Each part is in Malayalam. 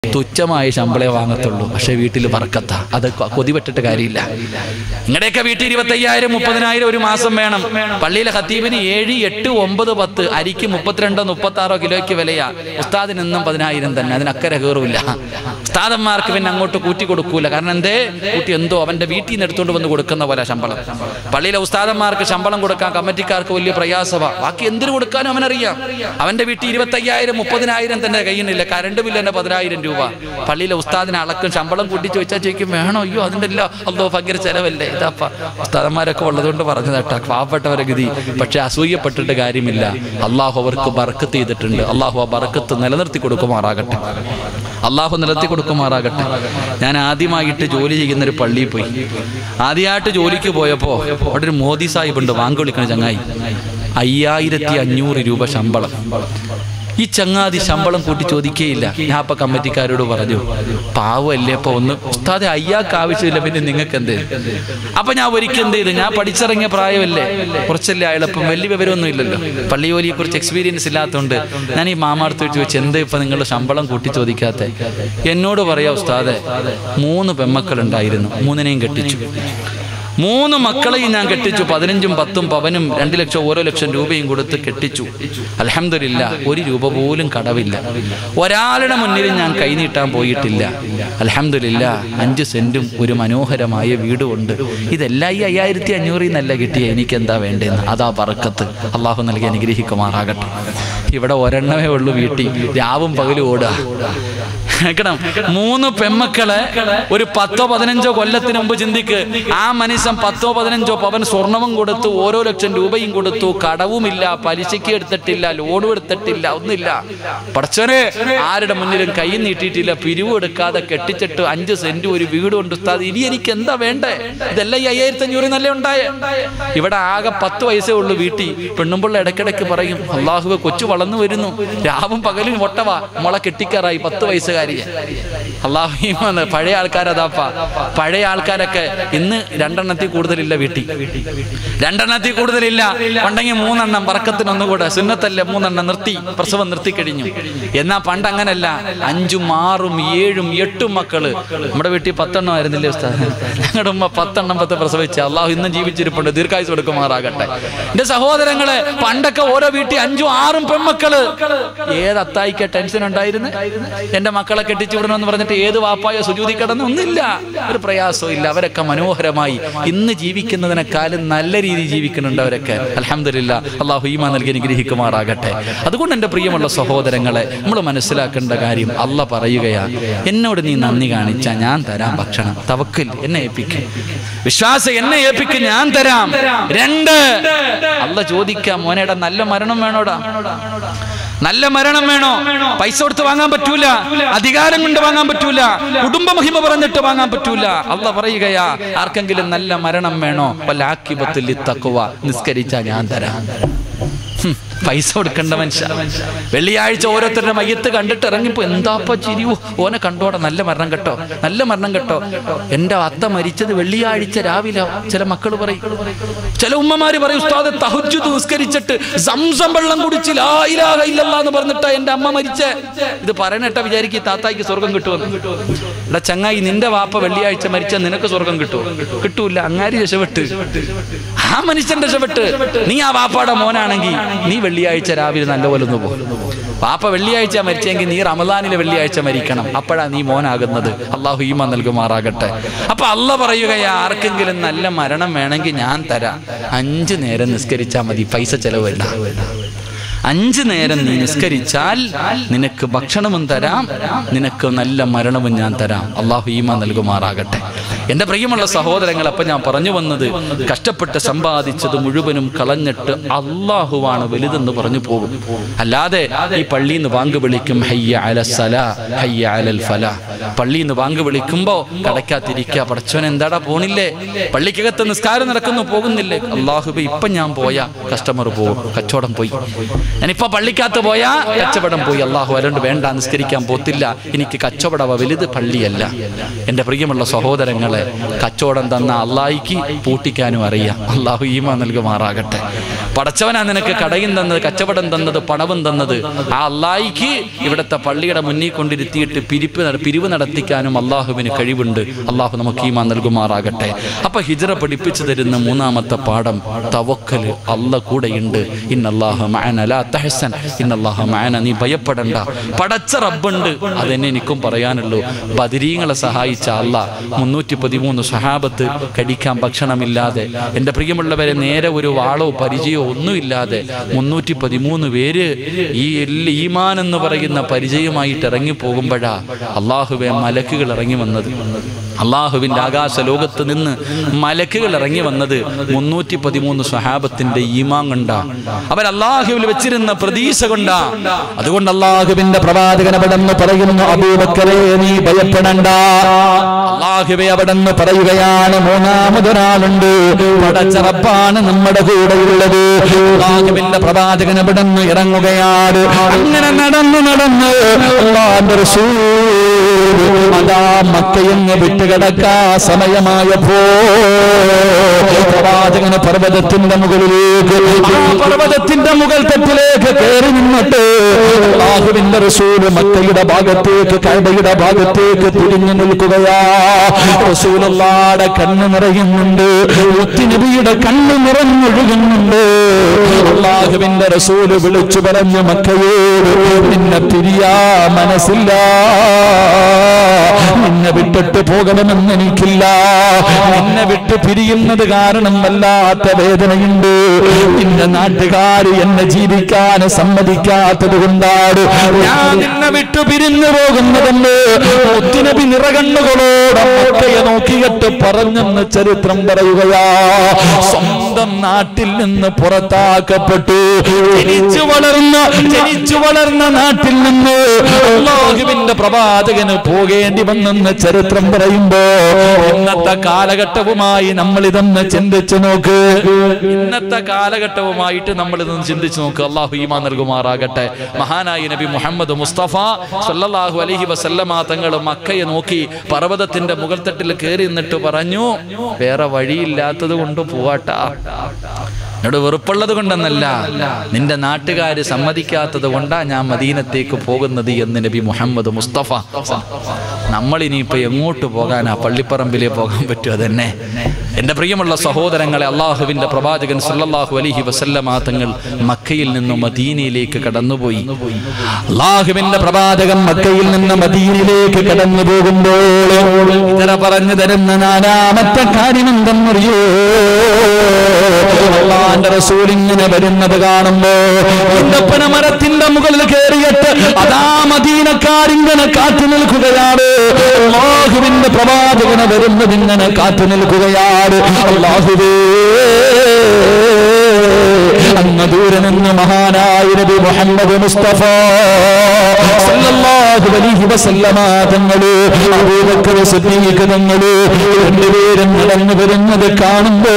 തുച്ഛമായ ശമ്പളേ വാങ്ങത്തുള്ളൂ പക്ഷെ വീട്ടിൽ പറക്കത്ത അത് കൊ- കൊതിപെട്ടിട്ട് കാര്യമില്ല നിങ്ങളുടെയൊക്കെ വീട്ടിൽ ഇരുപത്തയ്യായിരം മുപ്പതിനായിരം ഒരു മാസം വേണം പള്ളിയിലെ ഖത്തീബിന് ഏഴ് എട്ട് ഒമ്പത് പത്ത് അരിക്ക് മുപ്പത്തിരണ്ടോ മുപ്പത്തി ആറോ കിലോയ്ക്ക് വിലയാ ഉസ്താദിന് എന്നും പതിനായിരം തന്നെ അതിനക്കരെ കയറൂല ഉസ്താദന്മാർക്ക് പിന്നെ അങ്ങോട്ട് കൂട്ടി കൊടുക്കൂല കാരണം എന്തേ കൂട്ടി എന്തോ അവന്റെ വീട്ടിൽ നിന്ന് എടുത്തുകൊണ്ട് വന്ന് കൊടുക്കുന്ന പോലെ ശമ്പളം പള്ളിയിലെ ഉസ്താദന്മാർക്ക് ശമ്പളം കൊടുക്കാൻ കമ്മിറ്റിക്കാർക്ക് വലിയ പ്രയാസമാ ബാക്കി എന്തിനു കൊടുക്കാനും അവനറിയാം അവന്റെ വീട്ടിൽ ഇരുപത്തയ്യായിരം മുപ്പതിനായിരം തന്നെ കയ്യിനില്ല കറണ്ട് ബില്ല് തന്നെ പതിനായിരം രൂപ പള്ളിയിലെ ഉസ്താദിനെ അളക്കും ശമ്പളം കൂട്ടി ചോദിച്ചാൽ ചോദിക്കും വേണോ അയ്യോ അതിൻ്റെ എല്ലാം അല്ലോ ഭയങ്കര ചെലവല്ലേ ഇതാപ്പ ഉസ്താദന്മാരൊക്കെ ഉള്ളതുകൊണ്ട് പറഞ്ഞു തട്ടാ പാവപ്പെട്ടവരെ ഗതി പക്ഷെ അസൂയപ്പെട്ടിട്ട് കാര്യമില്ല അള്ളാഹു അവർക്ക് ബർക്കത്ത് ചെയ്തിട്ടുണ്ട് അള്ളാഹു ആ ബർക്കത്ത് നിലനിർത്തി കൊടുക്കുമാറാകട്ടെ അള്ളാഹു നിലത്തി കൊടുക്കുമാറാകട്ടെ ഞാൻ ആദ്യമായിട്ട് ജോലി ചെയ്യുന്ന ഒരു പള്ളിയിൽ പോയി ആദ്യമായിട്ട് ജോലിക്ക് പോയപ്പോൾ അവിടെ ഒരു മോദി സാഹിബ് ഉണ്ട് വാങ്ങി വിളിക്കണ ചങ്ങായി അയ്യായിരത്തി അഞ്ഞൂറ് രൂപ ശമ്പളം ഈ ചങ്ങാതി ശമ്പളം കൂട്ടി ചോദിക്കേയില്ല ഞാൻ അപ്പൊ കമ്മിറ്റിക്കാരോട് പറഞ്ഞു പാവല്ലേ അപ്പൊ ഒന്ന് ഉസ്താദെ അയ്യാക്ക് ആവശ്യമില്ല പിന്നെ നിങ്ങൾക്ക് എന്ത് അപ്പൊ ഞാൻ ഒരിക്കൽ എന്ത് ചെയ്തു ഞാൻ പഠിച്ചിറങ്ങിയ പ്രായമല്ലേ കുറച്ചല്ലേ അയാളിപ്പം വലിയ വിവരമൊന്നും ഇല്ലല്ലോ പള്ളി ജോലിയെ കുറിച്ച് എക്സ്പീരിയൻസ് ഇല്ലാത്തതുകൊണ്ട് ഞാൻ ഈ മാമാർത്ത് വെച്ച് ചോദിച്ചു എന്താ ഇപ്പൊ നിങ്ങളുടെ ശമ്പളം കൂട്ടി ചോദിക്കാത്ത എന്നോട് പറയാ ഉസ്താദെ മൂന്ന് പെമ്മക്കളുണ്ടായിരുന്നു മൂന്നിനെയും കെട്ടിച്ചു മൂന്ന് മക്കളെയും ഞാൻ കെട്ടിച്ചു പതിനഞ്ചും പത്തും പവനും രണ്ട് ലക്ഷം ഓരോ ലക്ഷം രൂപയും കൊടുത്ത് കെട്ടിച്ചു അലഹമില്ല ഒരു രൂപ പോലും കടവില്ല ഒരാളുടെ മുന്നിലും ഞാൻ കൈനീട്ടാൻ പോയിട്ടില്ല അലഹമില്ല അഞ്ച് സെന്റും ഒരു മനോഹരമായ വീടുമുണ്ട് ഇതെല്ലാം ഈ അയ്യായിരത്തി അഞ്ഞൂറിൽ നിന്നല്ല കിട്ടിയ എനിക്ക് എന്താ വേണ്ടതെന്ന് അതാ പറക്കത്ത് അള്ളാഹു നൽകി അനുഗ്രഹിക്കുമാറാകട്ടെ ഇവിടെ ഒരെണ്ണമേ ഉള്ളൂ വീട്ടിൽ രാവും പകലും ഓടുക കേൾക്കണം മൂന്ന് പെമ്മക്കളെ ഒരു പത്തോ പതിനഞ്ചോ കൊല്ലത്തിന് മുമ്പ് ചിന്തിക്ക് ആ മനുഷ്യൻ പത്തോ പതിനഞ്ചോ പവൻ സ്വർണവും കൊടുത്തു ഓരോ ലക്ഷം രൂപയും കൊടുത്തു കടവുമില്ല പലിശയ്ക്ക് എടുത്തിട്ടില്ല ലോണും എടുത്തിട്ടില്ല ഒന്നുമില്ല പടച്ചോനെ ആരുടെ മുന്നിലും കൈ നീട്ടിയിട്ടില്ല പിരിവ് എടുക്കാതെ കെട്ടിച്ചിട്ട് അഞ്ച് സെന്റ് ഒരു വീട് കൊണ്ട് ഉസ്താദ് ഇനി എനിക്ക് എന്താ വേണ്ടേ ഇതെല്ലാം ഈ അയ്യായിരത്തി അഞ്ഞൂറ് നല്ല ഉണ്ടായേ ഇവിടെ ആകെ പത്ത് വയസ്സേ ഉള്ളൂ വീട്ടിൽ പെണ്ണുമ്പിള്ള ഇടയ്ക്കിടയ്ക്ക് പറയും അള്ളാഹുവെ കൊച്ചു വളർന്നു വരുന്നു രാവും പകലും ഒട്ടവാ മുള കെട്ടിക്കാറായി പത്ത് വയസ്സുകാരിയെ അള്ളാഹു പഴയ ആൾക്കാരതാപ്പ പഴയ ആൾക്കാരൊക്കെ ഇന്ന് രണ്ടെണ്ണത്തിൽ കൂടുതലില്ല വീട്ടിൽ രണ്ടെണ്ണത്തിൽ കൂടുതലില്ല ഉണ്ടെങ്കിൽ മൂന്നെണ്ണം പറക്കത്തിനൊന്നുകൂടെ സുന്നത്തല്ല മൂന്നെണ്ണം നിർത്തി പ്രസവം നിർത്തി കഴിഞ്ഞു എന്നാ പണ്ട് അങ്ങനല്ല അഞ്ചും ആറും ഏഴും എട്ടും മക്കള് നമ്മുടെ വീട്ടിൽ പത്തെണ്ണം ആയിരുന്നില്ലേ ഉസ്താദ് ഞങ്ങളുടെ ഉമ്മ പത്തെണ്ണം പത്ത് പ്രസവിച്ച അള്ളാഹു ഇന്നും ജീവിച്ചിരിപ്പുണ്ട് ദീർഘായുസ് കൊടുക്കുമാറാകട്ടെ എന്റെ സഹോദരങ്ങളെ പണ്ടൊക്കെ ഓരോ വീട്ടിൽ അഞ്ചും ആറും പെൺമക്കള് ഏത് അത്തായിക്ക ടെൻഷൻ ഉണ്ടായിരുന്നു എന്റെ മക്കളെ കെട്ടിച്ചു വിടണമെന്ന് പറഞ്ഞിട്ട് ഏത് വാപ്പായോ സുജൂതി കിടന്ന് ഒന്നില്ല ഒരു പ്രയാസവും ഇല്ല അവരൊക്കെ മനോഹരമായി ഇന്ന് ജീവിക്കുന്നതിനേക്കാളും നല്ല രീതിയിൽ ജീവിക്കുന്നുണ്ട് അവരൊക്കെ അലഹമില്ല അള്ളാഹു ഈമാ നൽകി അനുഗ്രഹിക്കുമാറാകട്ടെ അതുകൊണ്ട് എൻ്റെ പ്രിയമുള്ള സഹോദരങ്ങളെ നമ്മൾ മനസ്സിലാക്കേണ്ട കാര്യം അല്ല പറയുകയാ എന്നോട് നീ നന്ദി കാണിച്ച ഞാൻ തരാം ഭക്ഷണം തവക്കിൽ എന്നെ ഏൽപ്പിക്കും വിശ്വാസം എന്നെ ഏൽപ്പിക്കും ഞാൻ തരാം രണ്ട് അല്ല ചോദിക്കാം മോനേടാ നല്ല മരണം വേണോടാ നല്ല മരണം വേണോ പൈസ കൊടുത്ത് വാങ്ങാൻ പറ്റൂല അധികാരം കൊണ്ട് വാങ്ങാൻ പറ്റൂല കുടുംബ മഹിമ പറഞ്ഞിട്ട് വാങ്ങാൻ പറ്റൂല അല്ല പറയുകയാ ആർക്കെങ്കിലും നല്ല മരണം വേണോ വല്ല ആക്കിപത്തിൽ തക്കുവ നിസ്കരിച്ചാ ഞാൻ തരാം ഹും, പൈസ കൊടുക്കേണ്ട മനുഷ്യ വെള്ളിയാഴ്ച ഓരോരുത്തരുടെ മയ്യത്ത് കണ്ടിട്ട് ഇറങ്ങിപ്പോ എന്താപ്പ ചിരിവോ ഓനെ കണ്ടോടെ നല്ല മരണം കേട്ടോ നല്ല മരണം കേട്ടോ എന്റെ അത്ത മരിച്ചത് വെള്ളിയാഴ്ച രാവിലെ ചില മക്കൾ പറയും ചില ഉമ്മമാര് പറയും ഉസ്താദ് തഹജ്ജുദ് നിസ്കരിച്ചിട്ട് സംസം വെള്ളം കുടിച്ച് ലാ ഇലാഹ ഇല്ലല്ലാ എന്ന് പറഞ്ഞിട്ടാ എന്റെ അമ്മ മരിച്ചേ ഇത് പറയണട്ട വിചാരിക്കും താത്തായിക്ക് സ്വർഗം കിട്ടുമെന്ന് എടാ ചങ്ങായി നിന്റെ വാപ്പ വെള്ളിയാഴ്ച മരിച്ചാൽ നിനക്ക് സ്വർഗം കിട്ടുമോ കിട്ടൂല അങ്ങാരി രക്ഷപ്പെട്ട് ആ മനുഷ്യൻ രക്ഷപ്പെട്ട് നീ ആ വാപ്പാടെ മോനാണെങ്കിൽ നീ വെള്ളിയാഴ്ച രാവിലെ നല്ലപോലെ ഒന്ന് പോകും വാപ്പ വെള്ളിയാഴ്ച മരിച്ചെങ്കിൽ നീ റമദാനിലെ വെള്ളിയാഴ്ച മരിക്കണം അപ്പോഴാ നീ മോനാകുന്നത് അള്ളാഹു ഈമ നൽകുമാറാകട്ടെ അപ്പൊ അല്ല പറയുകയാ ആർക്കെങ്കിലും നല്ല മരണം വേണമെങ്കിൽ ഞാൻ തരാം അഞ്ചു നേരം നിസ്കരിച്ചാൽ മതി പൈസ ചെലവ് വേണ്ട അഞ്ചു നേരം നീ നിസ്കരിച്ചാൽ നിനക്ക് ഭക്ഷണവും തരാം നിനക്ക് നല്ല മരണവും ഞാൻ തരാം അള്ളാഹു ഈമ നൽകുമാറാകട്ടെ എൻ്റെ പ്രിയമുള്ള സഹോദരങ്ങൾ അപ്പം ഞാൻ പറഞ്ഞു വന്നത് കഷ്ടപ്പെട്ട് സമ്പാദിച്ചത് മുഴുവനും കളഞ്ഞിട്ട് അള്ളാഹുവാണ് വലുതെന്ന് പറഞ്ഞു പോകും അല്ലാതെ ഈ പള്ളിയിൽ നിന്ന് വാങ്ക് വിളിക്കും ഹയ്യ അല സല ഹയ്യ അലൽ ഫല പള്ളിയിൽ നിന്ന് വാങ്ക് വിളിക്കുമ്പോ കടക്കാത്തിരിക്കുക പടച്ചോൻ എന്താടാ പോണില്ലേ പള്ളിക്കകത്ത് നിസ്കാരം നടക്കുന്നു പോകുന്നില്ലേ അള്ളാഹുബെ ഇപ്പൊ ഞാൻ പോയാ കസ്റ്റമർ പോകും കച്ചവടം പോയി ഞാനിപ്പോ പള്ളിക്കകത്ത് പോയാ കച്ചവടം പോയി അള്ളാഹു അതുകൊണ്ട് വേണ്ട നിസ്കരിക്കാൻ പോത്തില്ല എനിക്ക് കച്ചവടവ വലുത് പള്ളിയല്ല എൻ്റെ പ്രിയമുള്ള സഹോദരങ്ങളെ കച്ചവടം തന്ന അള്ളാഹിക്ക് പൂട്ടിക്കാനും അറിയാം അള്ളാഹു ഈമ നൽകുമാറാകട്ടെ പടച്ചവനാ നിനക്ക് കടയും തന്നത് കച്ചവടം തന്നത് പണവും തന്നത് ആ അള്ളായിക്ക് ഇവിടുത്തെ പള്ളിയുടെ മുന്നിൽ കൊണ്ടിരുത്തിയിട്ട് പിരിപ്പ് നട- പിരിവ് നടത്തിക്കാനും അള്ളാഹുവിന് കഴിവുണ്ട് അള്ളാഹു നമുക്ക് ഈമാ നൽകുമാറാകട്ടെ അപ്പൊ ഹിജറ പഠിപ്പിച്ചു തരുന്ന മൂന്നാമത്തെ പാഠം തവക്കല് അല്ല കൂടെയുണ്ട് ഇന്നല്ലാഹ മഅന ലാ തഹ്സൻ ഇന്നല്ലാഹ മഅന നീ ഭയപ്പെടണ്ട പടച്ച റബ്ബുണ്ട് അതെന്നെ എനിക്കും പറയാനുള്ളൂ ബദരീങ്ങളെ സഹായിച്ച അല്ല മുന്നൂറ്റി പതിമൂന്ന് സഹാബത്ത് കടിക്കാൻ ഭക്ഷണമില്ലാതെ എൻ്റെ പ്രിയമുള്ളവരെ നേരെ ഒരു വാളോ പരിചയമോ ഒന്നുമില്ലാതെ മുന്നൂറ്റി പതിമൂന്ന് പേര് ഈ എല്ല- ഈമാൻ എന്ന് പറയുന്ന പരിചയമായിട്ട് ഇറങ്ങി പോകുമ്പോഴാ അള്ളാഹുവെ മലക്കുകൾ ഇറങ്ങി വന്നത് അള്ളാഹുവിൻ്റെ ആകാശ ലോകത്ത് നിന്ന് മലക്കുകൾ ഇറങ്ങി വന്നത് മുന്നൂറ്റി പതിമൂന്ന് സ്വഹാബത്തിന്റെ ഈമാൻ കൊണ്ടാ അവർ അള്ളാഹുവിൽ വെച്ചിരുന്ന പ്രതീക്ഷ കൊണ്ടാ അതുകൊണ്ട് അള്ളാഹുവിന്റെ പ്രവാചകൻ അവിടെ നിന്ന് പറയുന്നു അബൂബക്കറെ നീ ഭയപ്പെടണ്ട അള്ളാഹുവെ അവിടെ നിന്ന് പറയുകയാണ് മൂന്നാമതൊരാളുണ്ട് പടച്ചറപ്പാണ് നമ്മുടെ കൂടെയുള്ളത് അള്ളാഹുവിന്റെ പ്രവാചകൻ അവിടെ നിന്ന് ഇറങ്ങുകയാണ് അങ്ങനെ നടന്ന് നടന്ന് അള്ളാന്റെ റസൂൽ അതാ മക്കയെന്ന് വിട്ടുകിടക്കാ സമയമായപ്പോ പ്രവാചകന് പർവ്വതത്തിന്റെ മുകളിലേക്ക് ആ പർവ്വതത്തിന്റെ മുകൾ തട്ടിലേക്ക് കയറി നിന്നിട്ട് അള്ളാഹുവിന്റെ റസൂല് മക്കയുടെ ഭാഗത്തേക്ക് കൈബയുടെ ഭാഗത്തേക്ക് തിരിഞ്ഞു നിൽക്കുകയാ റസൂലുള്ളാടെ കണ്ണ് നിറയുന്നുണ്ട് മുത്തുനബിയുടെ കണ്ണ് നിറഞ്ഞൊഴുകുന്നുണ്ട് അള്ളാഹുവിന്റെ റസൂല് വിളിച്ചു പറഞ്ഞു മക്കയോട് നിന്നെ പിരിയാ മനസ്സില്ല നിന്നെ വിട്ടിട്ട് പോകണമെന്ന് എനിക്കില്ല നിന്നെ വിട്ട് പിരിയുന്നത് കാരണം വല്ലാത്ത വേദനയുണ്ട് നിന്റെ നാട്ടുകാർ എന്നെ ജീവിക്കാൻ സമ്മതിക്കാത്തത് കൊണ്ടാണ് ഞാൻ നിന്നെ വിട്ടു പിരിഞ്ഞു പോകുന്നതെന്ന് മുത്തുനബി നിറകണ്ണുകളോട് മക്കയെ നോക്കിയിട്ട് പറഞ്ഞെന്ന് ചരിത്രം പറയുകയാ സ്വന്തം നാട്ടിൽ നിന്ന് പുറത്താക്കപ്പെട്ടു ജനിച്ചു വളർന്ന ജനിച്ചു വളർന്ന നാട്ടിൽ നിന്ന് അള്ളാഹുവിന്റെ പ്രവാചകന് പോകേണ്ടി വന്നെന്ന് ചരിത്രം പറയുമ്പോ ഇന്നത്തെ കാലഘട്ടവുമായി നമ്മൾ ഇതൊന്ന് ചിന്തിച്ചു നോക്ക് ഇന്നത്തെ കാലഘട്ടവുമായിട്ട് നമ്മൾ ഇതൊന്ന് ചിന്തിച്ചു നോക്ക് അള്ളാഹു ഈമാ നൽകുമാറാകട്ടെ മഹാനായി നബി മുഹമ്മദ് മുസ്തഫ സല്ലല്ലാഹു അലൈഹി വസല്ലമ തങ്ങൾ മക്കയെ നോക്കി പർവ്വതത്തിന്റെ മുകൾത്തട്ടിൽ കയറി നിന്നിട്ട് പറഞ്ഞു വേറെ വഴിയില്ലാത്തത് കൊണ്ട് പോവാട്ടാ എന്നോട് വെറുപ്പുള്ളത് കൊണ്ടെന്നല്ല നിന്റെ നാട്ടുകാര് സമ്മതിക്കാത്തത് കൊണ്ടാ ഞാൻ മദീനത്തേക്ക് പോകുന്നത് എന്ന് നബി മുഹമ്മദ് മുസ്തഫ നമ്മൾ ഇനിയിപ്പോ എങ്ങോട്ട് പോകാനാ പള്ളിപ്പറമ്പിലേ പോകാൻ പറ്റുമോ തന്നെ എന്റെ പ്രിയമുള്ള സഹോദരങ്ങളെ അള്ളാഹുവിന്റെ പ്രവാചകൻ സല്ലല്ലാഹു അലൈഹി വസല്ലമ തങ്ങൾ മക്കയിൽ നിന്നും മദീനയിലേക്ക് കടന്നുപോയി അള്ളാഹുവിന്റെ പ്രവാചകൻ മക്കയിൽ നിന്ന് മദീനയിലേക്ക് കടന്നു പോകുമ്പോൾ ഇതര പറഞ്ഞു തരുന്ന നാലാമത്തെ കാര്യം എന്തെന്നറിയോ അള്ളാന്റെ റസൂൽ ഇങ്ങനെ വരുന്നത് കാണുമ്പോ ഈന്തപ്പന മരത്തിന്റെ മുകളിൽ കയറിയിട്ട് അതാ മദീനക്കാരിങ്ങനെ കാത്തു നിൽക്കുകയാണ് അള്ളാഹുവിന്റെ പ്രവാചകന് വരുന്നത് ഇങ്ങനെ കാത്തു നിൽക്കുകയാണ് അള്ളാഹുവേ അങ്ങ് ദൂരെ നിന്ന് മഹാനായ നബി മുഹമ്മദ് മുസ്തഫ സല്ലല്ലാഹു അലൈഹി വസല്ലമ തങ്ങള് അബൂബക്കർ സിദ്ദീഖ് തങ്ങള് രണ്ടുപേരും നടന്നു വരുന്നത് കാണുമ്പോ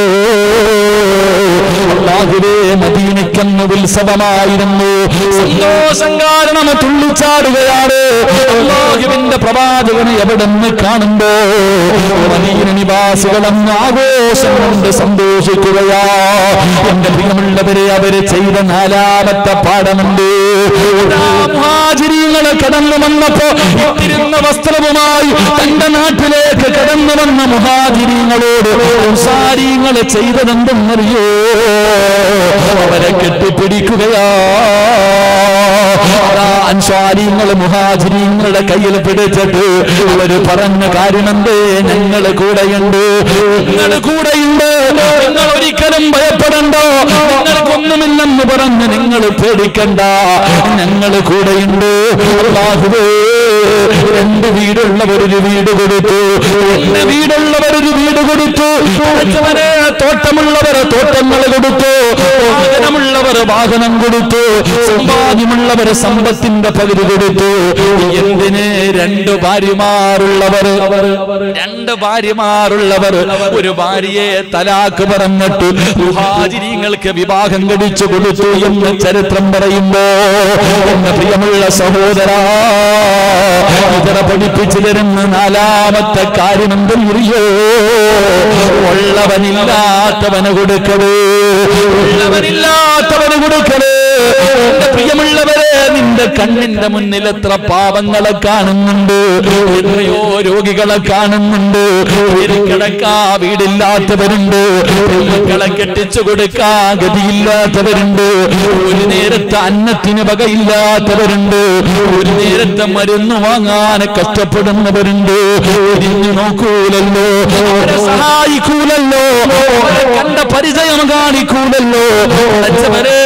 അള്ളാഹുവേ മദീനയ്ക്കെന്ന് ഉത്സവമായിരുന്നു സന്തോഷം കാരണം തുള്ളിച്ചാടുകയാണ് അള്ളാഹുവിന്റെ പ്രവാചകനെ എവിടെ നിന്ന് കാണുമ്പോ മദീന നിവാസികളെന്ന് ആഘോഷം കൊണ്ട് സന്തോഷിക്കുകയാ എന്റെ പ്രിയമുള്ളവരെ അവര് ചെയ്ത നാലാമത്തെ പാഠമുണ്ട് മുഹാചിരികളെ കടന്നു വന്നപ്പോ ഇട്ടിരുന്ന വസ്ത്രവുമായി തന്റെ നാട്ടിലേക്ക് കടന്നു വന്ന മുഹാചിരിങ്ങളോട് സാരിങ്ങൾ ചെയ്തതെന്തെന്നറിയോ അവരെ കെട്ടിപ്പിടിക്കുകയാ അൻസ്വാരിങ്ങൾ മുഹാചിരിങ്ങളുടെ കയ്യിൽ പിടിച്ചിട്ട് അവര് പറഞ്ഞ കാര്യമെന്തേ ഞങ്ങൾ കൂടെയുണ്ട് നിങ്ങൾ കൂടെയുണ്ട് നിങ്ങൾ ഒരിക്കലും ഭയപ്പെടണ്ടോ നിങ്ങൾക്കൊന്നുമില്ലെന്ന് പറഞ്ഞ് നിങ്ങൾ പേടിക്കണ്ട ഞങ്ങൾ കൂടെയുണ്ട് അല്ലാഹുവേ രണ്ട് വീടുള്ളവരൊരു വീട് കൊടുത്തു രണ്ട് വീടുള്ളവരൊരു വീട് കൊടുത്തു പഠിച്ചവരെ തോട്ടമുള്ളവർ തോട്ടങ്ങൾ കൊടുത്തു വാഹനമുള്ളവർ വാഹനം കൊടുത്തു സമ്പാദ്യമുള്ളവർ സമ്പത്തിന്റെ പകുതി കൊടുത്തു എന്തിന് രണ്ട് ഭാര്യമാരുള്ളവർ രണ്ട് ഭാര്യമാരുള്ളവർ ഒരു ഭാര്യയെ തലാക്ക് പറഞ്ഞിട്ട് മുഹാജിരിങ്ങൾക്ക് വിവാഹം കഴിച്ചു കൊടുത്തു എന്ന് ചരിത്രം പറയുമ്പോ എന്ന പ്രിയമുള്ള സഹോദരാ ഇതര പഠിപ്പിച്ചു തരുന്ന നാലാമത്തെ കാര്യം എന്തെന്നറിയോ ഉള്ളവനില്ലാത്തവന് കൊടുക്കവേ ഉള്ളവനില്ലാത്തവന് കൊടുക്കവേ എന്റെ പ്രിയമുള്ളവരെ നിന്റെ കണ്ണിന്റെ മുന്നിൽ എത്ര പാവങ്ങളെ കാണുന്നുണ്ട് എത്രയോ രോഗികളെ കാണുന്നുണ്ട് കിടക്കാ വീടില്ലാത്തവരുണ്ട് മക്കളെ കെട്ടിച്ചു കൊടുക്കാ ഗതിയില്ലാത്തവരുണ്ട് ഒരു നേരത്തെ അന്നത്തിന് വകയില്ലാത്തവരുണ്ട് ഒരു നേരത്തെ മരുന്ന് വാങ്ങാൻ കഷ്ടപ്പെടുന്നവരുണ്ട് തിരിഞ്ഞു നോക്കൂലല്ലോ അവരെ സഹായിക്കൂലല്ലോ അവരെ കണ്ട പരിചയം കാണിക്കൂലല്ലോ അടച്ചവരെ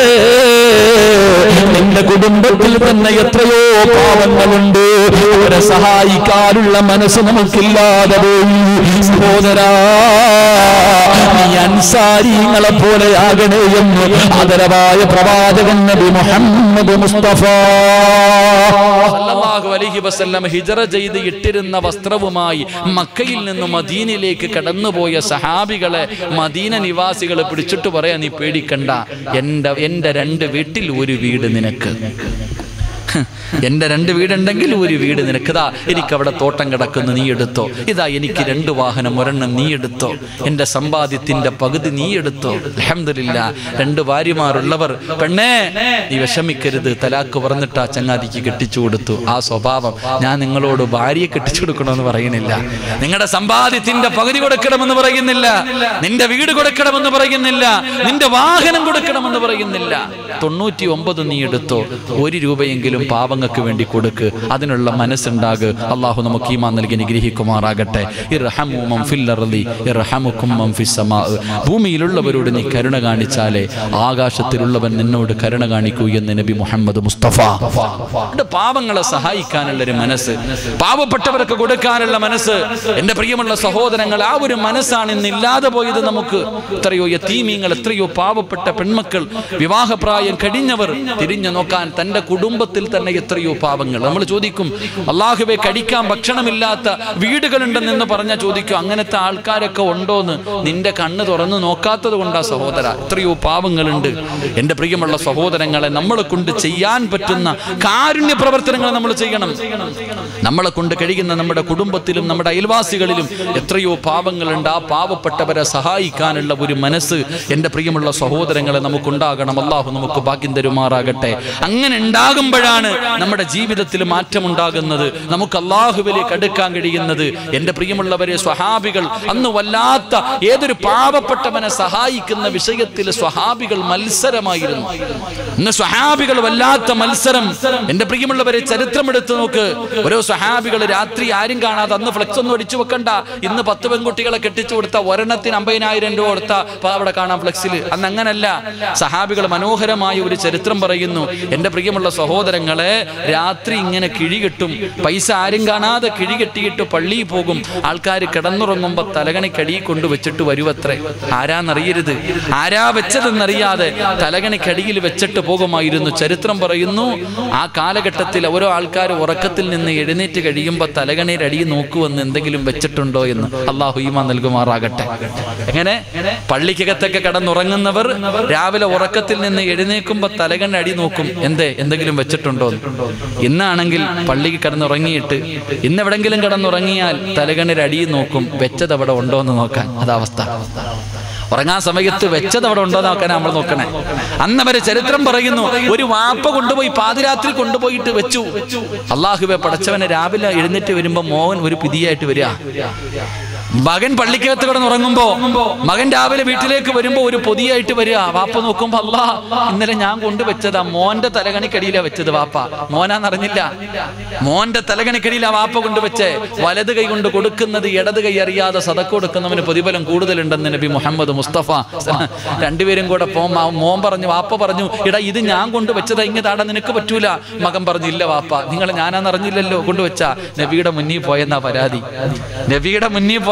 നിന്റെ കുടുംബത്തിൽ തന്നെ എത്രയോ പാവങ്ങളുണ്ട് അവരെ സഹായിക്കാനുള്ള മനസ്സ് നമുക്കില്ലാതെ പോയി സഹോദരാ നീ അൻസാരിങ്ങളെ പോലെയാകണേ എന്ന് ആദരവായ പ്രവാചകൻ നബി മുഹമ്മദ് മുസ്തഫ സല്ലല്ലാഹു അലൈഹി വസല്ലം ഹിജറ ചെയ്ത് ഇട്ടിരുന്ന വസ്ത്രവുമായി മക്കയിൽ നിന്ന് മദീനയിലേക്ക് കടന്നുപോയ സഹാബികളെ മദീന നിവാസികളെ പിടിച്ചിട്ട് പറയാ നീ പേടിക്കണ്ട എൻ്റെ എൻ്റെ രണ്ട് വീട്ടിൽ ഒരു വീട് നിനക്ക് എന്റെ രണ്ട് വീടുണ്ടെങ്കിൽ ഒരു വീട് നിനക്കതാ എനിക്ക് അവിടെ തോട്ടം കിടക്കുന്നു നീ എടുത്തോ ഇതാ എനിക്ക് രണ്ട് വാഹനം ഒരെണ്ണം നീ എടുത്തോ എന്റെ സമ്പാദ്യത്തിന്റെ പകുതി നീ എടുത്തോ അലഹമില്ല രണ്ട് ഭാര്യമാരുള്ളവർ പെണ്ണേ നീ വിഷമിക്കരുത് തലാക്ക് പറഞ്ഞിട്ട് ആ ചങ്ങാതിക്ക് കെട്ടിച്ചു കൊടുത്തു ആ സ്വഭാവം ഞാൻ നിങ്ങളോട് ഭാര്യയെ കെട്ടിച്ചു കൊടുക്കണമെന്ന് പറയുന്നില്ല നിങ്ങളുടെ സമ്പാദ്യത്തിന്റെ പകുതി കൊടുക്കണമെന്ന് പറയുന്നില്ല നിന്റെ വീട് കൊടുക്കണമെന്ന് പറയുന്നില്ല നിന്റെ വാഹനം കൊടുക്കണമെന്ന് പറയുന്നില്ല തൊണ്ണൂറ്റി ഒമ്പത് നീ എടുത്തോ ഒരു രൂപയെങ്കിലും പാവങ്ങൾക്ക് വേണ്ടി കൊടുക്ക് അതിനുള്ള മനസ്സുണ്ടാക് അള്ളാഹു നമുക്ക് ഈമാൻ നൽകി അനുഗ്രഹിക്കുമാറാകട്ടെ ഇർഹമു മൻ ഫിൽ അർളി ഇർഹമുക്കും മൻ ഫിസ് സമാ ഭൂമിയിലുള്ളവരോട് നീ കരുണ കാണിച്ചാലേ ആകാശത്തിലുള്ളവൻ നിന്നോട് കരുണ കാണിക്കൂ എന്ന് നബി മുഹമ്മദ് മുസ്തഫ അതുകൊണ്ട് പാവങ്ങളെ സഹായിക്കാനുള്ള ഒരു മനസ്സ് പാവപ്പെട്ടവർക്ക് കൊടുക്കാനുള്ള മനസ്സ് എന്റെ പ്രിയമുള്ള സഹോദരങ്ങൾ ആ ഒരു മനസ്സാണ് ഇന്ന് ഇല്ലാതെ പോയത് നമുക്ക് എത്രയോ യത്തീമീങ്ങൾ എത്രയോ പാവപ്പെട്ട പെൺമക്കൾ വിവാഹപ്രായം കഴിഞ്ഞവർ തിരിഞ്ഞു നോക്കാൻ തന്റെ കുടുംബത്തിൽ തന്നെ എത്രയോ പാവങ്ങൾ നമ്മൾ ചോദിക്കും അള്ളാഹുവെ കടിക്കാൻ ഭക്ഷണമില്ലാത്ത വീടുകളുണ്ടെന്ന് പറഞ്ഞ ചോദിക്കും അങ്ങനത്തെ ആൾക്കാരൊക്കെ ഉണ്ടോന്ന് നിന്റെ കണ്ണ് തുറന്ന് നോക്കാത്തത് കൊണ്ടാ സഹോദര എത്രയോ പാവങ്ങളുണ്ട് എൻ്റെ പ്രിയമുള്ള സഹോദരങ്ങളെ നമ്മളെ കൊണ്ട് ചെയ്യാൻ പറ്റുന്ന കാരുണ്യ പ്രവർത്തനങ്ങൾ നമ്മൾ ചെയ്യണം നമ്മളെ കൊണ്ട് കഴിയുന്ന നമ്മുടെ കുടുംബത്തിലും നമ്മുടെ അയൽവാസികളിലും എത്രയോ പാവങ്ങളുണ്ട് ആ പാവപ്പെട്ടവരെ സഹായിക്കാനുള്ള ഒരു മനസ്സ് എൻ്റെ പ്രിയമുള്ള സഹോദരങ്ങളെ നമുക്കുണ്ടാകണം അള്ളാഹു നമുക്ക് ഭാഗ്യം തരുമാറാകട്ടെ അങ്ങനെ ഉണ്ടാകുമ്പോഴാണ് നമ്മുടെ ജീവിതത്തിൽ മാറ്റമുണ്ടാകുന്നത് നമുക്ക് അള്ളാഹുവിലേക്ക് അടുക്കാൻ കഴിയുന്നത് എൻ്റെ പ്രിയമുള്ളവരെ സ്വഹാബികൾ അന്ന് വല്ലാത്ത ഏതൊരു പാവപ്പെട്ടവനെ സഹായിക്കുന്ന വിഷയത്തിൽ സ്വഹാബികൾ മത്സരമായിരുന്നു ഇന്ന് സ്വഹാബികൾ വല്ലാത്ത മത്സരം എൻ്റെ പ്രിയമുള്ളവരെ ചരിത്രം എടുത്തു നോക്ക് ഓരോ സ്വഹാബികൾ രാത്രി ആരും കാണാതെ അന്ന് ഫ്ലെക്സ് ഒന്നും അടിച്ചു വെക്കണ്ട ഇന്ന് പത്ത് പെൺകുട്ടികളെ കെട്ടിച്ചു കൊടുത്ത ഒരെണ്ണത്തിന് അമ്പതിനായിരം രൂപ കൊടുത്ത പ- അവിടെ കാണാം ഫ്ലെക്സിൽ അന്ന് അങ്ങനല്ല സഹാബികൾ മനോഹരമായ ഒരു ചരിത്രം പറയുന്നു എൻ്റെ പ്രിയമുള്ള സഹോദരങ്ങളെ രാത്രി ഇങ്ങനെ കിഴി കെട്ടും പൈസ ആരും കാണാതെ കിഴി കെട്ടിയിട്ട് പള്ളിയിൽ പോകും ആൾക്കാർ കിടന്നുറങ്ങുമ്പോൾ തലകണിക്കടി കൊണ്ട് വെച്ചിട്ട് വരുവത്രേ ആരാന്നറിയരുത് ആരാ വെച്ചതെന്നറിയാതെ തലകണിക്കടിയിൽ വെച്ചിട്ട് പോകുമായിരുന്നു ചരിത്രം പറയുന്നു ആ കാലഘട്ടത്തിൽ ഓരോ ആൾക്കാർ ഉറക്കത്തിൽ നിന്ന് എഴുന്നേറ്റ് കഴിയുമ്പോൾ തലകണയുടെ അടി നോക്കുവെന്ന് എന്തെങ്കിലും വെച്ചിട്ടുണ്ടോ എന്ന് അള്ളാഹു ഈമാ നൽകുമാറാകട്ടെ എങ്ങനെ പള്ളിക്കകത്തൊക്കെ കിടന്നുറങ്ങുന്നവർ രാവിലെ ഉറക്കത്തിൽ നിന്ന് എഴുന്നേക്കുമ്പോൾ തലകണ്ണ അടി നോക്കും എന്തേ എന്തെങ്കിലും വെച്ചിട്ടുണ്ടോ എന്ന് ഇന്നാണെങ്കിൽ പള്ളിക്ക് കിടന്നുറങ്ങിയിട്ട് ഇന്ന് എവിടെങ്കിലും കിടന്നുറങ്ങിയാൽ തലകണ്ണിൽ അടി നോക്കും വെച്ചത് അവിടെ ഉണ്ടോ എന്ന് നോക്കാൻ അതാവസ്ഥ ഉറങ്ങാൻ സമയത്ത് വെച്ചത് അവിടെ ഉണ്ടോ എന്ന് നോക്കാൻ നമ്മൾ നോക്കണേ അന്ന് അവരെ ചരിത്രം പറയുന്നു ഒരു വാപ്പ കൊണ്ടുപോയി പാതിരാത്രി കൊണ്ടുപോയിട്ട് വെച്ചു അള്ളാഹുബെ പടച്ചവനെ രാവിലെ എഴുന്നേറ്റ് വരുമ്പോ മോഹൻ ഒരു പിതിയായിട്ട് വരിക മകൻ പള്ളിക്കകത്ത് കിടന്ന് ഉറങ്ങുമ്പോ മകൻ രാവിലെ വീട്ടിലേക്ക് വരുമ്പോ ഒരു പൊതിയായിട്ട് വരിക വാപ്പ നോക്കുമ്പോ അല്ലാ ഇന്നലെ ഞാൻ കൊണ്ടുവച്ചതാ മോന്റെ തലകണിക്കടിയിലാ വെച്ചത് വാപ്പ മോനാന്നറിഞ്ഞില്ല മോന്റെ തലകണിക്കടിയിലാ വാപ്പ കൊണ്ടുവച്ചേ വലത് കൈ കൊണ്ട് കൊടുക്കുന്നത് ഇടത് കൈ അറിയാതെ സതക്ക് കൊടുക്കുന്നവന് പ്രതിഫലം കൂടുതലുണ്ടെന്ന് നബി മുഹമ്മദ് മുസ്തഫ രണ്ടുപേരും കൂടെ പോ മോൻ പറഞ്ഞു വാപ്പ പറഞ്ഞു ഇടാ ഇത് ഞാൻ കൊണ്ടുവച്ചതാ ഇങ്ങ് താടാ നിനക്ക് പറ്റൂല മകൻ പറഞ്ഞു ഇല്ല വാപ്പ നിങ്ങൾ ഞാനാന്നറിഞ്ഞില്ലല്ലോ കൊണ്ടുവച്ച നബിയുടെ മുന്നിൽ പോയെന്നാ പരാതി നബിയുടെ മുന്നിൽ പോയ